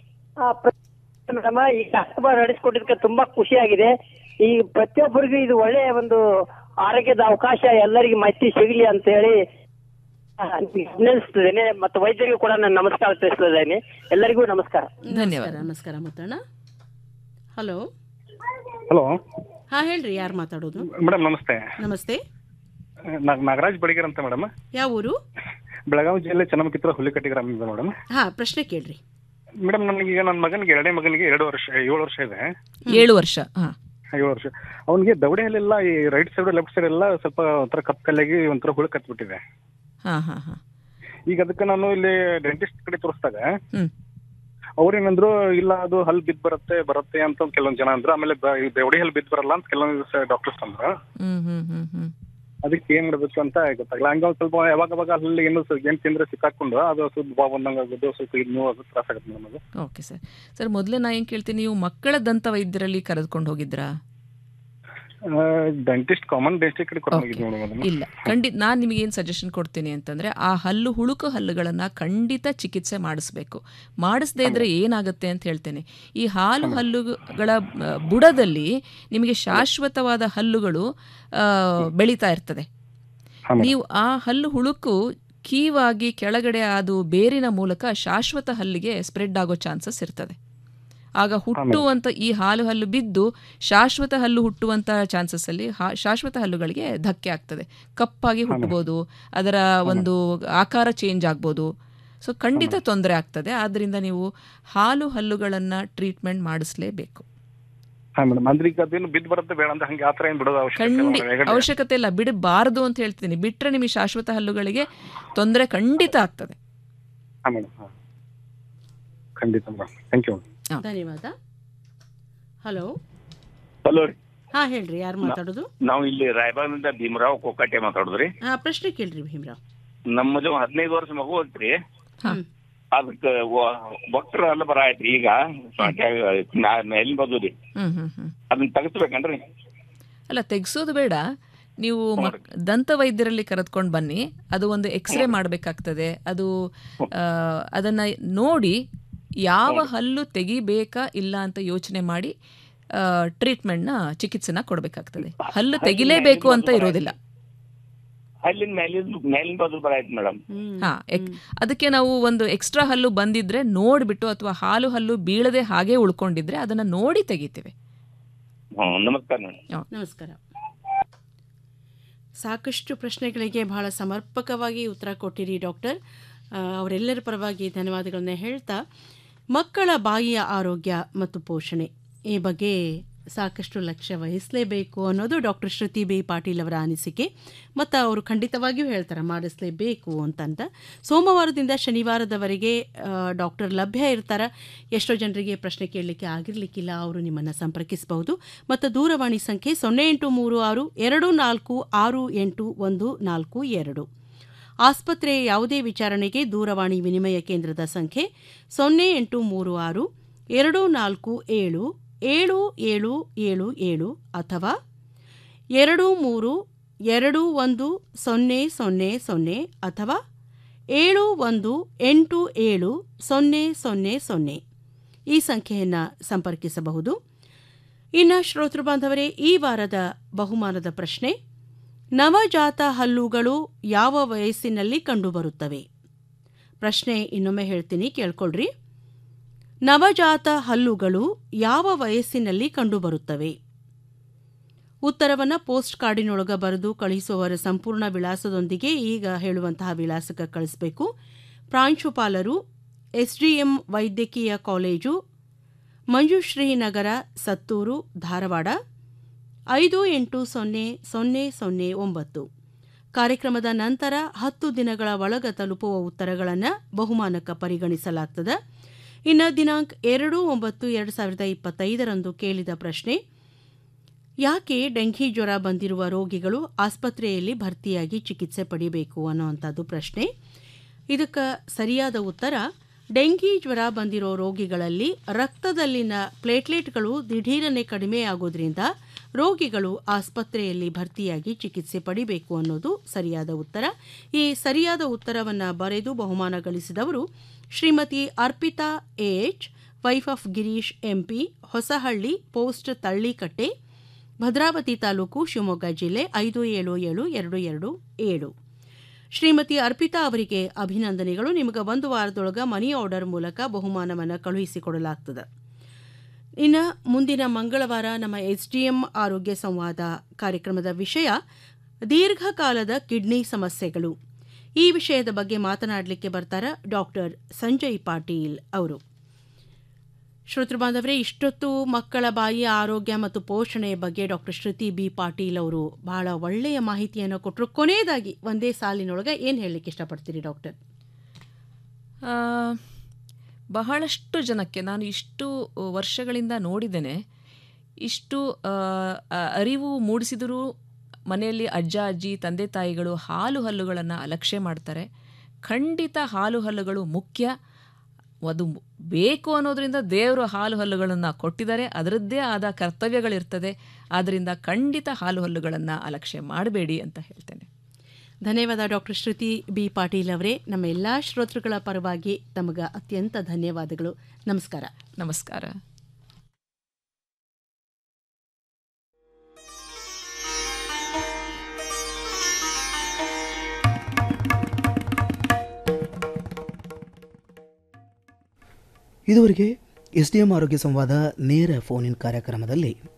ಮೇಡಮ್ ಈ ಕಾರ್ಯಕ್ರಮ ನಡೆಸಿಕೊಟ್ಟಿದ್ದಕ್ಕೆ ತುಂಬಾ ಖುಷಿಯಾಗಿದೆ ಈ ಪ್ರತಿಯೊಬ್ಬರಿಗೂ ಇದು ಒಳ್ಳೆಯ ಒಂದು ಆರೋಗ್ಯದ ಅವಕಾಶ ಎಲ್ಲರಿಗೂ ಮಾಹಿತಿ ಸಿಗಲಿ ಅಂತ ಹೇಳಿ ಆ, ನಿಮ್ಗೆ ಅಭಿನಂದಿಸ್ತಿದ್ದೇನೆ ಮತ್ತು ವೈದ್ಯರಿಗೂ ಕೂಡ ನಾನು ನಮಸ್ಕಾರ ತಿಳಿಸ್ತಿದ್ದೇನೆ ಎಲ್ಲರಿಗೂ ನಮಸ್ಕಾರ ಧನ್ಯವಾದ ನಮಸ್ಕಾರ ಮುತ್ತಣ್ಣ ಹಲೋ ಹಲೋ ಹಾ ಹೇಳ್ರಿ ಯಾರು ಮಾತಾಡೋದು ಮೇಡಮ್ ನಮಸ್ತೆ ನಮಸ್ತೆ ನಾ- ನಾಗರಾಜ್ ಬಡಿಗರ್ ಅಂತ ಮೇಡಮ್ ಯಾವ ಊರು ಬೆಳಗಾವಿ ಜಿಲ್ಲೆ ಚನ್ನಮಕಿತ್ರ ಹುಲಿಕಟ್ಟಿ ಗ್ರಾಮದಿಂದ ಮೇಡಮ್ ಹಾ ಪ್ರಶ್ನೆ ಕೇಳ್ರಿ ಮೇಡಮ್ ನನಗೀಗ ನನ್ನ ಮಗನಿಗೆ ಎರಡನೇ ಮಗನಿಗೆ ಎರಡು ವರ್ಷ ಏಳು ವರ್ಷ ಇದೆ ಏಳು ವರ್ಷ ಹಾ ಏಳು ವರ್ಷ ಅವನಿಗೆ ದವಡೆಯಲ್ಲೆಲ್ಲ ಈ ರೈಟ್ ಸೈಡ್ ಲೆಫ್ಟ್ ಸೈಡ್ ಎಲ್ಲ ಸ್ವಲ್ಪ ಒಂಥರ ಕಪ್ ಕಲ್ಲಾಗಿ ಒಂಥರ ಹುಳು ಕತ್ಬಿಟ್ಟಿದೆ ಹಾ ಹಾ ಹಾ ಈಗ ಅದಕ್ಕೆ ನಾನು ಇಲ್ಲಿ ಡೆಂಟಿಸ್ಟ್ ಕಡೆ ತೋರಿಸಿದಾಗ ಹ್ಮ್. ಅವ್ರೇನಂದ್ರು ಇಲ್ಲ ಅದು ಹಲ್ ಬಿದ್ ಬರುತ್ತೆ ಬರುತ್ತೆ ಅಂತ ಒಂದ್ ಕೆಲವೊಂದ್ ಜನ ಅಂದ್ರು ಆಮೇಲೆ ಬ- ಈ ದವಡೆ ಹಲ್ ಬಿದ್ ಬರಲ್ಲ ಅಂತ ಕೆಲವೊಂದು ಡಾಕ್ಟರ್ಸ್ ಅಂದ್ರು ಹ್ಮ್ ಹ್ಮ್ ಹ್ಮ್ ಹ್ಮ್ ಅದಕ್ಕೆ ಏನ್ ಮಾಡ್ಬೇಕು ಅಂತ ಗೊತ್ತಾಗಲ್ಲ ಹಂಗ ಒಂದ್ ಸ್ವಲ್ಪ ಯಾವಾಗ ಅವಾಗ ಅಲ್ಲಿ ಏನು ಸ್ವಲ್ಪ ಏನ್ ತಿಂದ್ರೆ ಸಿಕ್ಕಾಕೊಂಡು ಅದು ಸ್ವಲ್ಪ ಬಾವು ಬಂದಂಗ ಆಗೋದು ಸ್ವಲ್ಪ ಇದು ನೋವು ಅದು ತ್ರಾಸ ಆಗುತ್ತೆ ಮೇಡಮ್ ಅದು ಓಕೆ ಸರ್ ಸರ್ ಮೊದಲೇ ನಾ ಏನು ಕೇಳ್ತೀನಿ ನೀವು ಮಕ್ಕಳ ದಂತ ವೈದ್ಯರಲ್ಲಿ ಕರೆದುಕೊಂಡು ಹೋಗಿದ್ರಾ ಡೆಂಟಿಸ್ಟ್ ಕಾಮನ್ ಡೆಂಟಿಸ್ಟ್ ಕಡೆ ಕರ್ಕೊಂಡು ಹೋಗಿದ್ವಿ ಮೇಡಮ್ ಅದನ್ನ ಇಲ್ಲ ಖಂಡಿತ ನಾನು ನಿಮಗೆ ಏನು ಸಜೆಷನ್ ಕೊಡ್ತೀನಿ ಅಂತಂದರೆ ಆ ಹಲ್ಲು ಹುಳುಕು ಹಲ್ಲುಗಳನ್ನು ಖಂಡಿತ ಚಿಕಿತ್ಸೆ ಮಾಡಿಸ್ಬೇಕು ಮಾಡಿಸದೇ ಇದ್ರೆ ಏನಾಗುತ್ತೆ ಅಂತ ಹೇಳ್ತೇನೆ ಈ ಹಾಲು ಹಲ್ಲುಗಳ ಆ, ಬುಡದಲ್ಲಿ ನಿಮಗೆ ಶಾಶ್ವತವಾದ ಹಲ್ಲುಗಳು ಆ, ಬೆಳೀತಾ ಇರ್ತದೆ ನೀವು ಆ ಹಲ್ಲು ಹುಳುಕು ಕೀವಾಗಿ ಕೆಳಗಡೆ ಅದು ಬೇರಿನ ಮೂಲಕ ಶಾಶ್ವತ ಹಲ್ಲಿಗೆ ಸ್ಪ್ರೆಡ್ ಆಗೋ ಚಾನ್ಸಸ್ ಇರ್ತದೆ ಆಗ ಹುಟ್ಟುವಂತ ಈ ಹಾಲು ಹಲ್ಲು ಬಿದ್ದು ಶಾಶ್ವತ ಹಲ್ಲು ಹುಟ್ಟುವಂತ ಚಾನ್ಸಸ್ ಅಲ್ಲಿ ಹಾ- ಶಾಶ್ವತ ಹಲ್ಲುಗಳಿಗೆ ಧಕ್ಕೆ ಆಗ್ತದೆ ಕಪ್ಪಾಗಿ ಹುಟ್ಟಬಹುದು ಅದರ ಒಂದು ಆಕಾರ ಚೇಂಜ್ ಆಗ್ಬೋದು ಸೊ ಖಂಡಿತ ತೊಂದರೆ ಆಗ್ತದೆ ಆದ್ರಿಂದ ನೀವು ಹಾಲು ಹಲ್ಲುಗಳನ್ನ ಟ್ರೀಟ್ಮೆಂಟ್ ಮಾಡಿಸ್ಲೇಬೇಕು ಹಾ ಮೇಡಮ್ ಅಂದ್ರೆ ಈಗ ಅದೇನು ಬಿದ್ದು ಬರುತ್ತೆ ಬೇಡ ಅಂತ ಹಂಗೆ ಆತರ ಏನ್ ಬಿಡೋದು ಅವಶ್ಯಕತೆ ಇಲ್ಲ ಖಂಡಿ madam. ಯಾಕಂದ್ರೆ- ಅವಶ್ಯಕತೆ ಇಲ್ಲ ಬಿಡಬಾರದು ಅಂತ ಹೇಳ್ತೀನಿ ಬಿಟ್ರೆ ನಿಮಗೆ ಶಾಶ್ವತ ಹಲ್ಲುಗಳಿಗೆ ತೊಂದರೆ ಖಂಡಿತ ಆಗ್ತದೆ ಹಾ ಮೇಡಮ್ ಹಾ ಖಂಡಿತ ಮೇಡಮ್ ಥ್ಯಾಂಕ್ ಯು ಧನ್ಯವಾದ ಹಲೋ ಹಲೋ ರೀ ಹಾ ಹೇಳ್ರಿ ಯಾರು ಮಾತಾಡೋದು ನಾವು ಇಲ್ಲಿ ರಾಯಬಾಗದಿಂದ ಭೀಮರಾವ್ ಕೊಕ್ಕಟ್ಟೆ ಮಾತಾಡುದ್ರಿ ಹಾ ಪ್ರಶ್ನೆ ಕೇಳ್ರಿ ಭೀಮರಾವ್ ನಮ್ಮದು ಹದಿನೈದು ವರ್ಷ ಮಗು ಐತ್ರಿ ಅದಕ್ಕ ಭಕ್ತರ ಎಲ್ಲ ಬರ ಆಯ್ತ್ರಿ ಈಗ ಎಲ್ಲಿ ಬದುರಿ ಹ್ಮ್ ಹ್ಮ್ ಹ್ಮ್ ಅದನ್ನ ತೆಗಿಸ್ಬೇಕನ್ರಿ ಅಲ್ಲ ತೆಗ್ಸೋದು ಬೇಡ ನೀವು ಮಕ್ ದಂತ ವೈದ್ಯರಲ್ಲಿ ಕರೆದುಕೊಂಡು ಬನ್ನಿ ಅದು ಒಂದು ಎಕ್ಸ್ರೇ ಮಾಡಬೇಕಾಗ್ತದೆ ಅದು ಆ, ಅದನ್ನ ನೋಡಿ ಯಾವ ಹಲ್ಲು ತೆಗಿಬೇಕಾ ಇಲ್ಲ ಅಂತ ಯೋಚನೆ ಮಾಡಿ ಟ್ರೀಟ್ಮೆಂಟ್ನ ಚಿಕಿತ್ಸೆನ ಕೊಡಬೇಕಾಗ್ತದೆ ಹಲ್ಲು ತೆಗಿಲೇಬೇಕು ಅಂತ ಇರೋದಿಲ್ಲ ಅಲ್ಲಿಂದ ಮೇಲಿಂದ ಮೇಲಿನ ಬದು ಬರ ಆಯ್ತು ಮೇಡಮ್ ಹಾ ಎಕ್- ಅದಕ್ಕೆ ನಾವು ಒಂದು ಎಕ್ಸ್ಟ್ರಾ ಹಲ್ಲು ಬಂದಿದ್ರೆ ನೋಡ್ಬಿಟ್ಟು ಅಥವಾ ಹಾಲು ಹಲ್ಲು ಬೀಳದೆ ಹಾಗೆ ಉಳ್ಕೊಂಡಿದ್ರೆ ಅದನ್ನ ನೋಡಿ ತೆಗಿತೇವೆ ಹ್ಮ್ ನಮಸ್ಕಾರ ಮೇಡಮ್ ನಮಸ್ಕಾರ ಸಾಕಷ್ಟು ಪ್ರಶ್ನೆಗಳಿಗೆ ಬಹಳ ಸಮರ್ಪಕವಾಗಿ ಉತ್ತರ ಕೊಟ್ಟಿರಿ ಡಾಕ್ಟರ್ ಆ, ಅವರೆಲ್ಲರ ಪರವಾಗಿ ಧನ್ಯವಾದಗಳನ್ನ ಹೇಳ್ತಾ ಮಕ್ಕಳ ಬಾಯಿಯ ಆರೋಗ್ಯ ಮತ್ತು ಪೋಷಣೆ ಈ ಬಗ್ಗೆ ಸಾಕಷ್ಟು ಲಕ್ಷ್ಯ ವಹಿಸಲೇಬೇಕು ಅನ್ನೋದು ಡಾಕ್ಟರ್ ಶ್ರುತಿ ಬಿ ಪಾಟೀಲ್ ಅವರ ಅನಿಸಿಕೆ ಮತ್ತು ಅವರು ಖಂಡಿತವಾಗಿಯೂ ಹೇಳ್ತಾರೆ ಮಾಡಿಸ್ಲೇಬೇಕು ಅಂತಂತ ಸೋಮವಾರದಿಂದ ಶನಿವಾರದವರೆಗೆ ಆ, ಡಾಕ್ಟರ್ ಲಭ್ಯ ಇರ್ತಾರೆ ಎಷ್ಟೋ ಜನರಿಗೆ ಪ್ರಶ್ನೆ ಕೇಳಲಿಕ್ಕೆ ಆಗಿರಲಿಕ್ಕಿಲ್ಲ ಅವರು ನಿಮ್ಮನ್ನು ಸಂಪರ್ಕಿಸಬಹುದು ಮತ್ತು ದೂರವಾಣಿ ಸಂಖ್ಯೆ ಸೊನ್ನೆ ಎಂಟು ಮೂರು ಆರು ಎರಡು ನಾಲ್ಕು ಆರು ಎಂಟು ಒಂದು ನಾಲ್ಕು ಎರಡು ಆಸ್ಪತ್ರೆಯ ಯಾವುದೇ ವಿಚಾರಣೆಗೆ ದೂರವಾಣಿ ವಿನಿಮಯ ಕೇಂದ್ರದ ಸಂಖ್ಯೆ ಸೊನ್ನೆ ಎಂಟು ಮೂರು ಆರು ಎರಡು ನಾಲ್ಕು ಏಳು ಏಳು ಏಳು ಏಳು ಏಳು ಅಥವಾ ಎರಡು ಮೂರು ಎರಡು ಒಂದು ಸೊನ್ನೆ ಸೊನ್ನೆ ಸೊನ್ನೆ ಅಥವಾ ಏಳು ಒಂದು ಎಂಟು ಏಳು ಸೊನ್ನೆ ಸೊನ್ನೆ ಸೊನ್ನೆ ಈ ಸಂಖ್ಯೆಯನ್ನು ಸಂಪರ್ಕಿಸಬಹುದು ಇನ್ನು ಶ್ರೋತೃ ಬಾಂಧವರೇ ಈ ವಾರದ ಬಹುಮಾನದ ಪ್ರಶ್ನೆ ನವಜಾತ ಹಲ್ಲುಗಳು ಯಾವ ವಯಸ್ಸಿನಲ್ಲಿ ಕಂಡುಬರುತ್ತವೆ ಪ್ರಶ್ನೆ ಇನ್ನೊಮ್ಮೆ ಹೇಳ್ತೀನಿ ಕೇಳ್ಕೊಳ್ರಿ ನವಜಾತ ಹಲ್ಲುಗಳು ಯಾವ ವಯಸ್ಸಿನಲ್ಲಿ ಕಂಡುಬರುತ್ತವೆ ಉತ್ತರವನ್ನು ಪೋಸ್ಟ್ ಕಾರ್ಡಿನೊಳಗ ಬರೆದು ಕಳುಹಿಸುವವರ ಸಂಪೂರ್ಣ ವಿಳಾಸದೊಂದಿಗೆ ಈಗ ಹೇಳುವಂತಹ ವಿಳಾಸಕ್ಕೆ ಕಳಿಸಬೇಕು ಪ್ರಾಂಶುಪಾಲರು ಎಸ್ಡಿಎಂ ವೈದ್ಯಕೀಯ ಕಾಲೇಜು ಮಂಜುಶ್ರೀ ನಗರ ಸತ್ತೂರು ಧಾರವಾಡ ಐದು ಎಂಟು ಸೊನ್ನೆ ಸೊನ್ನೆ ಸೊನ್ನೆ ಒಂಬತ್ತು ಕಾರ್ಯಕ್ರಮದ ನಂತರ ಹತ್ತು ದಿನಗಳ ಒಳಗ ತಲುಪುವ ಉತ್ತರಗಳನ್ನು ಬಹುಮಾನಕ್ಕೆ ಪರಿಗಣಿಸಲಾಗ್ತದೆ ಇನ್ನು ದಿನಾಂಕ ಎರಡು ಒಂಬತ್ತು ಎರಡು ಸಾವಿರದ ಇಪ್ಪತ್ತೈದರಂದು ಕೇಳಿದ ಪ್ರಶ್ನೆ ಯಾಕೆ ಡೆಂಘಿ ಜ್ವರ ಬಂದಿರುವ ರೋಗಿಗಳು ಆಸ್ಪತ್ರೆಯಲ್ಲಿ ಭರ್ತಿಯಾಗಿ ಚಿಕಿತ್ಸೆ ಪಡಿಬೇಕು ಅನ್ನುವಂಥದ್ದು ಪ್ರಶ್ನೆ ಇದಕ್ಕೆ ಸರಿಯಾದ ಉತ್ತರ ಡೆಂಗಿ ಜ್ವರ ಬಂದಿರೋ ರೋಗಿಗಳಲ್ಲಿ ರಕ್ತದಲ್ಲಿನ ಪ್ಲೇಟ್ಲೆಟ್ಗಳು ದಿಢೀರನೆ ಕಡಿಮೆಯಾಗೋದ್ರಿಂದ ರೋಗಿಗಳು ಆಸ್ಪತ್ರೆಯಲ್ಲಿ ಭರ್ತಿಯಾಗಿ ಚಿಕಿತ್ಸೆ ಪಡಿಬೇಕು ಅನ್ನೋದು ಸರಿಯಾದ ಉತ್ತರ ಈ ಸರಿಯಾದ ಉತ್ತರವನ್ನು ಬರೆದು ಬಹುಮಾನ ಗಳಿಸಿದವರು Shrimati Arpita AH wife of Girish MP Hosahalli post Tallikatte Bhadravati taluk Shivamogga ಜಿಲ್ಲೆ ಐದು ಏಳು ಏಳು ಎರಡು ಎರಡು ಏಳು ಶ್ರೀಮತಿ ಅರ್ಪಿತಾ ಅವರಿಗೆ ಅಭಿನಂದನೆಗಳು ನಿಮಗೆ ಒಂದು ವಾರದೊಳಗ ಮನಿ ಆರ್ಡರ್ ಮೂಲಕ ಬಹುಮಾನವನ್ನು ಕಳುಹಿಸಿಕೊಡಲಾಗ್ತದೆ ಇನ್ನು ಮುಂದಿನ ಮಂಗಳವಾರ ನಮ್ಮ ಎಸ್ ಡಿ ಎಂ ಆರೋಗ್ಯ ಸಂವಾದ ಕಾರ್ಯಕ್ರಮದ ವಿಷಯ ದೀರ್ಘಕಾಲದ ಕಿಡ್ನಿ ಸಮಸ್ಯೆಗಳು ಈ ವಿಷಯದ ಬಗ್ಗೆ ಮಾತನಾಡಲಿಕ್ಕೆ ಬರ್ತಾರ ಡಾಕ್ಟರ್ ಸಂಜಯ್ ಪಾಟೀಲ್ ಅವರು ಶ್ರೋತೃ ಬಾಂಧವರೇ ಇಷ್ಟೊತ್ತು ಮಕ್ಕಳ ಬಾಯಿಯ ಆರೋಗ್ಯ ಮತ್ತು ಪೋಷಣೆಯ ಬಗ್ಗೆ ಡಾಕ್ಟರ್ ಶ್ರುತಿ ಬಿ ಪಾಟೀಲ್ ಅವರು ಬಹಳ ಒಳ್ಳೆಯ ಮಾಹಿತಿಯನ್ನು ಕೊಟ್ಟರು ಕೊನೆಯದಾಗಿ ಒಂದೇ ಸಾಲಿನೊಳಗೆ ಏನು ಹೇಳಲಿಕ್ಕೆ ಇಷ್ಟಪಡ್ತೀರಿ ಡಾಕ್ಟರ್ ಆ, ಬಹಳಷ್ಟು ಜನಕ್ಕೆ ನಾನು ಇಷ್ಟು ವರ್ಷಗಳಿಂದ ನೋಡಿದ್ದೇನೆ ಇಷ್ಟು ಆ, ಆ, ಅರಿವು ಮೂಡಿಸಿದರೂ ಮನೆಯಲ್ಲಿ ಅಜ್ಜ ಅಜ್ಜಿ ತಂದೆ ತಾಯಿಗಳು ಹಾಲು ಹಲ್ಲುಗಳನ್ನು ಅಲಕ್ಷ್ಯ ಮಾಡ್ತಾರೆ ಖಂಡಿತ ಹಾಲು ಹಲ್ಲುಗಳು ಮುಖ್ಯ ಅದು ಬೇಕು ಅನ್ನೋದ್ರಿಂದ ದೇವರು ಹಾಲು ಹಲ್ಲುಗಳನ್ನು ಕೊಟ್ಟಿದ್ದಾರೆ ಅದರದ್ದೇ ಆದ ಕರ್ತವ್ಯಗಳಿರ್ತದೆ ಆದ್ದರಿಂದ ಖಂಡಿತ ಹಾಲು ಹಲ್ಲುಗಳನ್ನು ಅಲಕ್ಷ್ಯ ಮಾಡಬೇಡಿ ಅಂತ ಹೇಳ್ತೇನೆ ಧನ್ಯವಾದ ಡಾಕ್ಟರ್ ಶ್ರುತಿ ಬಿ ಪಾಟೀಲ್ ಅವರೇ ನಮ್ಮ ಎಲ್ಲ ಶ್ರೋತೃಗಳ ಪರವಾಗಿ ತಮಗೆ ಅತ್ಯಂತ ಧನ್ಯವಾದಗಳು ನಮಸ್ಕಾರ ನಮಸ್ಕಾರ ಇದುವರೆಗೆ ಎಸ್ ಡಿ ಎಂ ಆರೋಗ್ಯ ಸಂವಾದ ನೇರ ಫೋನ್ ಇನ್ ಕಾರ್ಯಕ್ರಮದಲ್ಲಿ